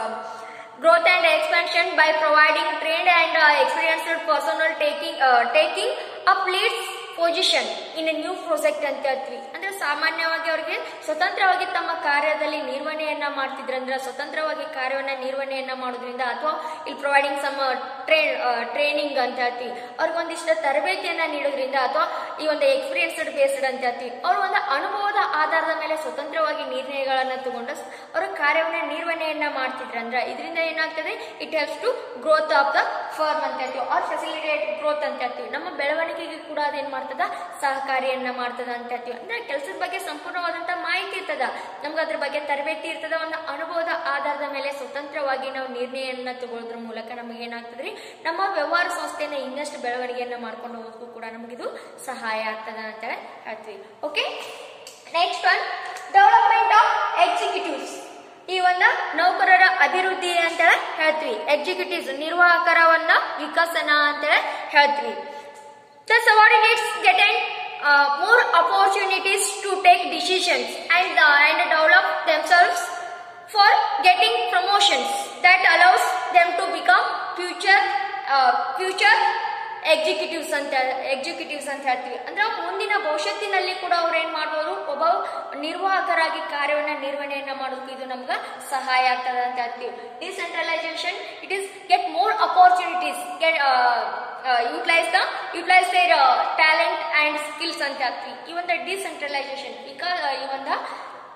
growth and expansion by providing trained and experienced personnel taking taking up leads position in a new project ಅಂತ ಹೇಳ್ತೀವಿ ಅಂದ್ರೆ ಸಾಮಾನ್ಯವಾಗಿ ಅವರಿಗೆ ಸ್ವತಂತ್ರವಾಗಿ ತಮ್ಮ ಕಾರ್ಯದಲ್ಲಿ ನಿರ್ವಹಣೆಯನ್ನ ಮಾಡ್ತಿದ್ರಂದ್ರೆ ಸ್ವತಂತ್ರವಾಗಿ ಕಾರ್ಯವನ್ನ ನಿರ್ವಹಣೆಯನ್ನ ಮಾಡೋದ್ರಿಂದ ಅಥವಾ ಇಲ್ಲಿ ಪ್ರೊವೈಡಿಂಗ್ ಸಮ್ ಟ್ರೇ ಟ್ರೈನಿಂಗ್ ಅಂತ ಹೇಳ್ತೀವಿ ಅವ್ರಿಗೆ ಒಂದಿಷ್ಟು ತರಬೇತಿಯನ್ನ ನೀಡೋದ್ರಿಂದ ಅಥವಾ ಈ ಒಂದು ಎಕ್ಸ್ಪೀರಿಯನ್ಸ್ಡ್ ಬೇಸ್ಡ್ ಅಂತ ಹೇಳ್ತೀವಿ ಅವ್ರ ಒಂದು ಅನುಭವದ ಆಧಾರದ ಮೇಲೆ ಸ್ವತಂತ್ರವಾಗಿ ನಿರ್ಣಯಗಳನ್ನ ತಗೊಂಡು ಅವರ ಕಾರ್ಯವನ್ನ ನಿರ್ವಹಣೆಯನ್ನ ಮಾಡ್ತಿದ್ರಂದ್ರೆ ಇದರಿಂದ ಏನಾಗ್ತದೆ it helps to growth of the firm ಅಂತ ಹೇಳ್ತೀವಿ ಆರ್ ಫೆಸಿಲಿಟೇಟ್ ಗ್ರೋತ್ ಅಂತ ಹೇಳ್ತೀವಿ ನಮ್ಮ ಬೆಳವಣಿಗೆಗೆ ಕೂಡ ಅದೇನ್ ಮಾಡ್ತದ ಸಹಕಾರಿಯನ್ನ ಮಾಡ್ತದ ಅಂತ ಹೇಳ್ತೀವಿ ಅಂದ್ರೆ ಕೆಲಸದ ಬಗ್ಗೆ ಸಂಪೂರ್ಣವಾದಂತ ಮಾಹಿತಿ ಇರ್ತದ ನಮ್ಗೆ ಅದ್ರ ಬಗ್ಗೆ ತರಬೇತಿ ಇರ್ತದ ಒಂದು ಅನುಭವದ ಆಧಾರದ ಮೇಲೆ ಸ್ವತಂತ್ರವಾಗಿ ನಾವು ನಿರ್ಣಯವನ್ನ ತಗೊಳ್ಳೋದ್ರ ಮೂಲಕ ನಮಗೆ ಏನಾಗ್ತದ್ರಿ ನಮ್ಮ ವ್ಯವಹಾರ ಸಂಸ್ಥೆಯನ್ನ ಇನ್ನಷ್ಟು ಬೆಳವಣಿಗೆಯನ್ನ ಮಾಡ್ಕೊಂಡು ಹೋಗೋದಕ್ಕೂ ಕೂಡ ನಮಗಿದು ಸಹಾಯ ಆಗ್ತದ ಅಂತ ಹೇಳ್ತೀವಿ okay next one development of executives ಈ ಒಂದು ನೌಕರರ ಅಭಿವೃದ್ಧಿ ಅಂತ ಹೇಳ್ತೀವಿ ಎಕ್ಸಿಕ್ಯೂಟಿವ್ಸ್ ನಿರ್ವಾಹಕರವನ್ನ ವಿಕಸನ ಅಂತ ಹೇಳ್ತೀವಿ the subordinates getting uh, more opportunities to take decisions and uh, and develop themselves for getting promotions that allows them to become future uh, future executives ಅಂತ ಎಕ್ಸಿಕ್ಯೂಟಿವ್ಸ್ ಅಂತ ಹೇಳ್ತೀವಿ ಅಂದ್ರೆ ಮುಂದಿನ ಭವಿಷ್ಯತ್ತಿನಲ್ಲಿ ಕೂಡ ಅವ್ರು ಏನ್ ಮಾಡ್ಬೋದು ಒಬ್ಬ ನಿರ್ವಾಹಕರಾಗಿ ಕಾರ್ಯವನ್ನ ನಿರ್ವಹಣೆಯನ್ನ ಮಾಡೋದಕ್ಕೆ ಇದು ನಮ್ಗೆ ಸಹಾಯ ಆಗ್ತದೆ ಅಂತ ಹೇಳ್ತೀವಿ decentralization it is get more opportunities get utilise the utilise their talent and skills ಅಂತ ಹೇಳ್ತೀವಿ ಈ ಒಂದು ಡಿಸೆಂಟ್ರಲೈಸೇಷನ್ ಈಗ ಈ ಒಂದು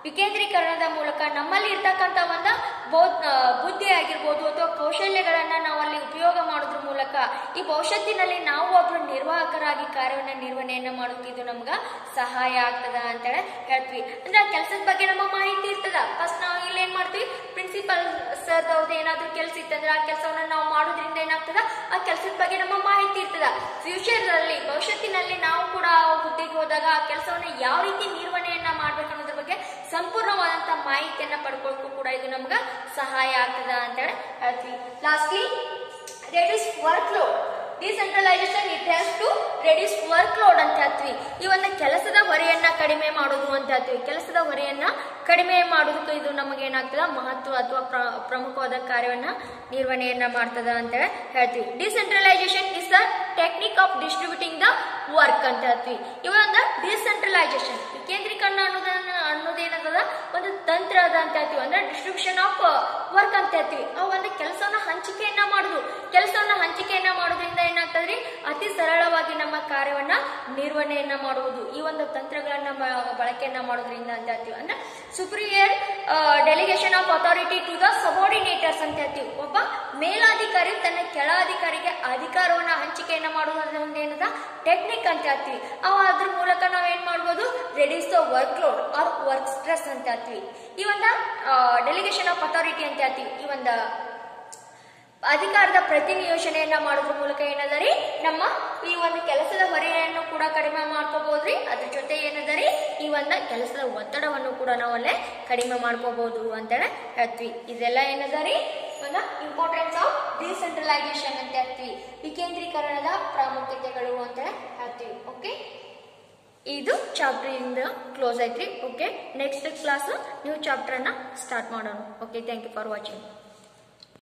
ವಿಕೇಂದ್ರೀಕರಣದ ಮೂಲಕ ನಮ್ಮಲ್ಲಿ ಇರ್ತಕ್ಕಂಥ ಒಂದು ಬೌದ್ಧ ಬುದ್ಧಿ ಆಗಿರ್ಬೋದು ಅಥವಾ ಕೌಶಲ್ಯಗಳನ್ನ ನಾವು ಅಲ್ಲಿ ಉಪಯೋಗ ಮಾಡೋದ್ರ ಮೂಲಕ ಈ ಭವಿಷ್ಯತ್ತಿನಲ್ಲಿ ನಾವು ಒಬ್ಬರು ನಿರ್ವಾಹಕರಾಗಿ ಕಾರ್ಯವನ್ನ ನಿರ್ವಹಣೆಯನ್ನ ಮಾಡೋಕೆ ಇದು ನಮ್ಗೆ ಸಹಾಯ ಆಗ್ತದ ಅಂತೇಳಿ ಹೇಳ್ತೀವಿ ಅಂದ್ರೆ ಆ ಕೆಲಸದ ಬಗ್ಗೆ ನಮ್ಮ ಮಾಹಿತಿ ಇರ್ತದ ಫಸ್ಟ್ ನಾವು ಇಲ್ಲಿ ಏನ್ ಮಾಡ್ತೀವಿ ಪ್ರಿನ್ಸಿಪಲ್ ಸರ್ ಅವ್ರದ್ದು ಏನಾದ್ರೂ ಕೆಲಸ ಇತ್ತಂದ್ರೆ ಆ ಕೆಲಸವನ್ನ ನಾವು ಮಾಡೋದ್ರಿಂದ ಏನಾಗ್ತದ ಆ ಕೆಲಸದ ಬಗ್ಗೆ ನಮ್ಮ ಮಾಹಿತಿ ಇರ್ತದ ಫ್ಯೂಚರ್ ಅಲ್ಲಿ ಭವಿಷ್ಯತ್ತಿನಲ್ಲಿ ನಾವು ಕೂಡ ಆ ಹುದ್ದೆಗೆ ಹೋದಾಗ ಆ ಕೆಲಸವನ್ನ ಯಾವ ರೀತಿ ನಿರ್ವಹಣೆಯನ್ನ ಮಾಡ್ಬೇಕು ಅನ್ನೋದ್ರ ಬಗ್ಗೆ ಸಂಪೂರ್ಣವಾದಂತ ಮಾಹಿತಿಯನ್ನ ಪಡ್ಕೊಳ್ಳೋಕ್ಕೂ ಕೂಡ ಇದು ನಮ್ಗೆ ಸಹಾಯ ಆಗ್ತದ ಅಂತೇಳಿ ಹೇಳ್ತೀವಿ lastly reduce work load decentralization it has to reduce work load ಅಂತ ಹೇಳ್ತೀವಿ ಈ ಒಂದು ಕೆಲಸದ ಹೊರೆಯನ್ನ ಕಡಿಮೆ ಮಾಡೋದು ಅಂತ ಹೇಳ್ತೀವಿ ಕೆಲಸದ ಹೊರೆಯನ್ನ ಕಡಿಮೆ ಮಾಡೋದಕ್ಕೆ ಇದು ನಮಗೆ ಏನಾಗ್ತದ ಮಹತ್ವ ಅಥವಾ ಪ್ರ- ಪ್ರಮುಖವಾದ ಕಾರ್ಯವನ್ನ ನಿರ್ವಹಣೆಯನ್ನ ಮಾಡ್ತದ ಅಂತ ಹೇಳ್ತೀವಿ decentralization is the technique of distributing the work ಅಂತ ಹೇಳ್ತೀವಿ ಇವಾಗ ಡಿಸೆಂಟ್ರಲೈಸೇಷನ್ ವಿಕೇಂದ್ರೀಕರಣ ಅನ್ನೋದನ್ನ ಅನ್ನೋದೇನದ ಒಂದು ತಂತ್ರ ಅದ ಅಂತ ಹೇಳ್ತೀವಿ ಅಂದ್ರೆ ಡಿಸ್ಟ್ರಿಬ್ಯೂಷನ್ ಆಫ್ ವರ್ಕ್ ಅಂತ ಹೇಳ್ತೀವಿ ಆ ಒಂದು ಕೆಲಸವನ್ನ ಹಂಚಿಕೆಯನ್ನ ಮಾಡುದು ಕೆಲಸವನ್ನ ಹಂಚಿಕೆಯನ್ನ ಮಾಡೋದ್ರಿಂದ ಏನಾಗ್ತದ್ರಿ ಅತಿ ಸರಳವಾಗಿ ನಮ್ಮ ಕಾರ್ಯವನ್ನ ನಿರ್ವಹಣೆಯನ್ನ ಮಾಡುವುದು ಈ ಒಂದು ತಂತ್ರಗಳನ್ನ ಮ- ಬಳಕೆಯನ್ನ ಮಾಡೋದ್ರಿಂದ ಅಂತ ಹೇಳ್ತೀವಿ ಅಂದ್ರೆ superior delegation of authority to the subordinators ಅಂತ ಹೇಳ್ತೀವಿ ಒಬ್ಬ ಮೇಲಾಧಿಕಾರಿ ತನ್ನ ಕೆಳ ಅಧಿಕಾರಿಗೆ ಅಧಿಕಾರವನ್ನ ಹಂಚಿಕೆಯನ್ನ ಮಾಡುವುದರ ಒಂದು ಏನದ ಟೆಕ್ನಿಕ್ ಅಂತ ಹೇಳ್ತೀವಿ ಅವ ಅದ್ರ ಮೂಲಕ ನಾವ್ ಏನ್ ಮಾಡ್ಬೋದು reduce the work load or work stress ಅಂತ ಹೇಳ್ತೀವಿ ಈ ಒಂದು ಡೆಲಿಗೇಷನ್ ಆಫ್ ಅಥಾರಿಟಿ ಅಂತ ಹೇಳ್ತೀವಿ ಈ ಒಂದು ಅಧಿಕಾರದ ಪ್ರತಿನಿಯೋಜನೆಯನ್ನ ಮಾಡೋದ್ರ ಮೂಲಕ ಏನದರಿ ನಮ್ಮ ಈ ಒಂದು ಕೆಲಸದ ಹೊರೆಯನ್ನು ಕೂಡ ಕಡಿಮೆ ಮಾಡ್ಕೋಬಹುದ್ರಿ ಅದ್ರ ಜೊತೆ ಏನದರಿ ಈ ಒಂದು ಕೆಲಸದ ಒತ್ತಡವನ್ನು ಕೂಡ ನಾವು ಅಲ್ಲೇ ಕಡಿಮೆ ಮಾಡ್ಕೋಬಹುದು ಅಂತೇಳಿ ಹೇಳ್ತೀವಿ ಇದೆಲ್ಲ ಏನದರಿ ಒಂದು ಇಂಪಾರ್ಟೆನ್ಸ್ ಆಫ್ ಡಿಸೆಂಟ್ರಲೈಸೇಷನ್ ಅಂತ ಹೇಳ್ತೀವಿ ವಿಕೇಂದ್ರೀಕರಣದ ಪ್ರಾಮುಖ್ಯತೆಗಳು ಅಂತ ಹೇಳ್ತೀವಿ ಓಕೆ ಇದು ಚಾಪ್ಟರ್ ಇಂದ ಕ್ಲೋಸ್ ಐತ್ರಿ ಓಕೆ ನೆಕ್ಸ್ಟ್ ಕ್ಲಾಸ್ ನ್ಯೂ ಚಾಪ್ಟರ್ನ ಸ್ಟಾರ್ಟ್ ಮಾಡೋಣ okay thank you for watching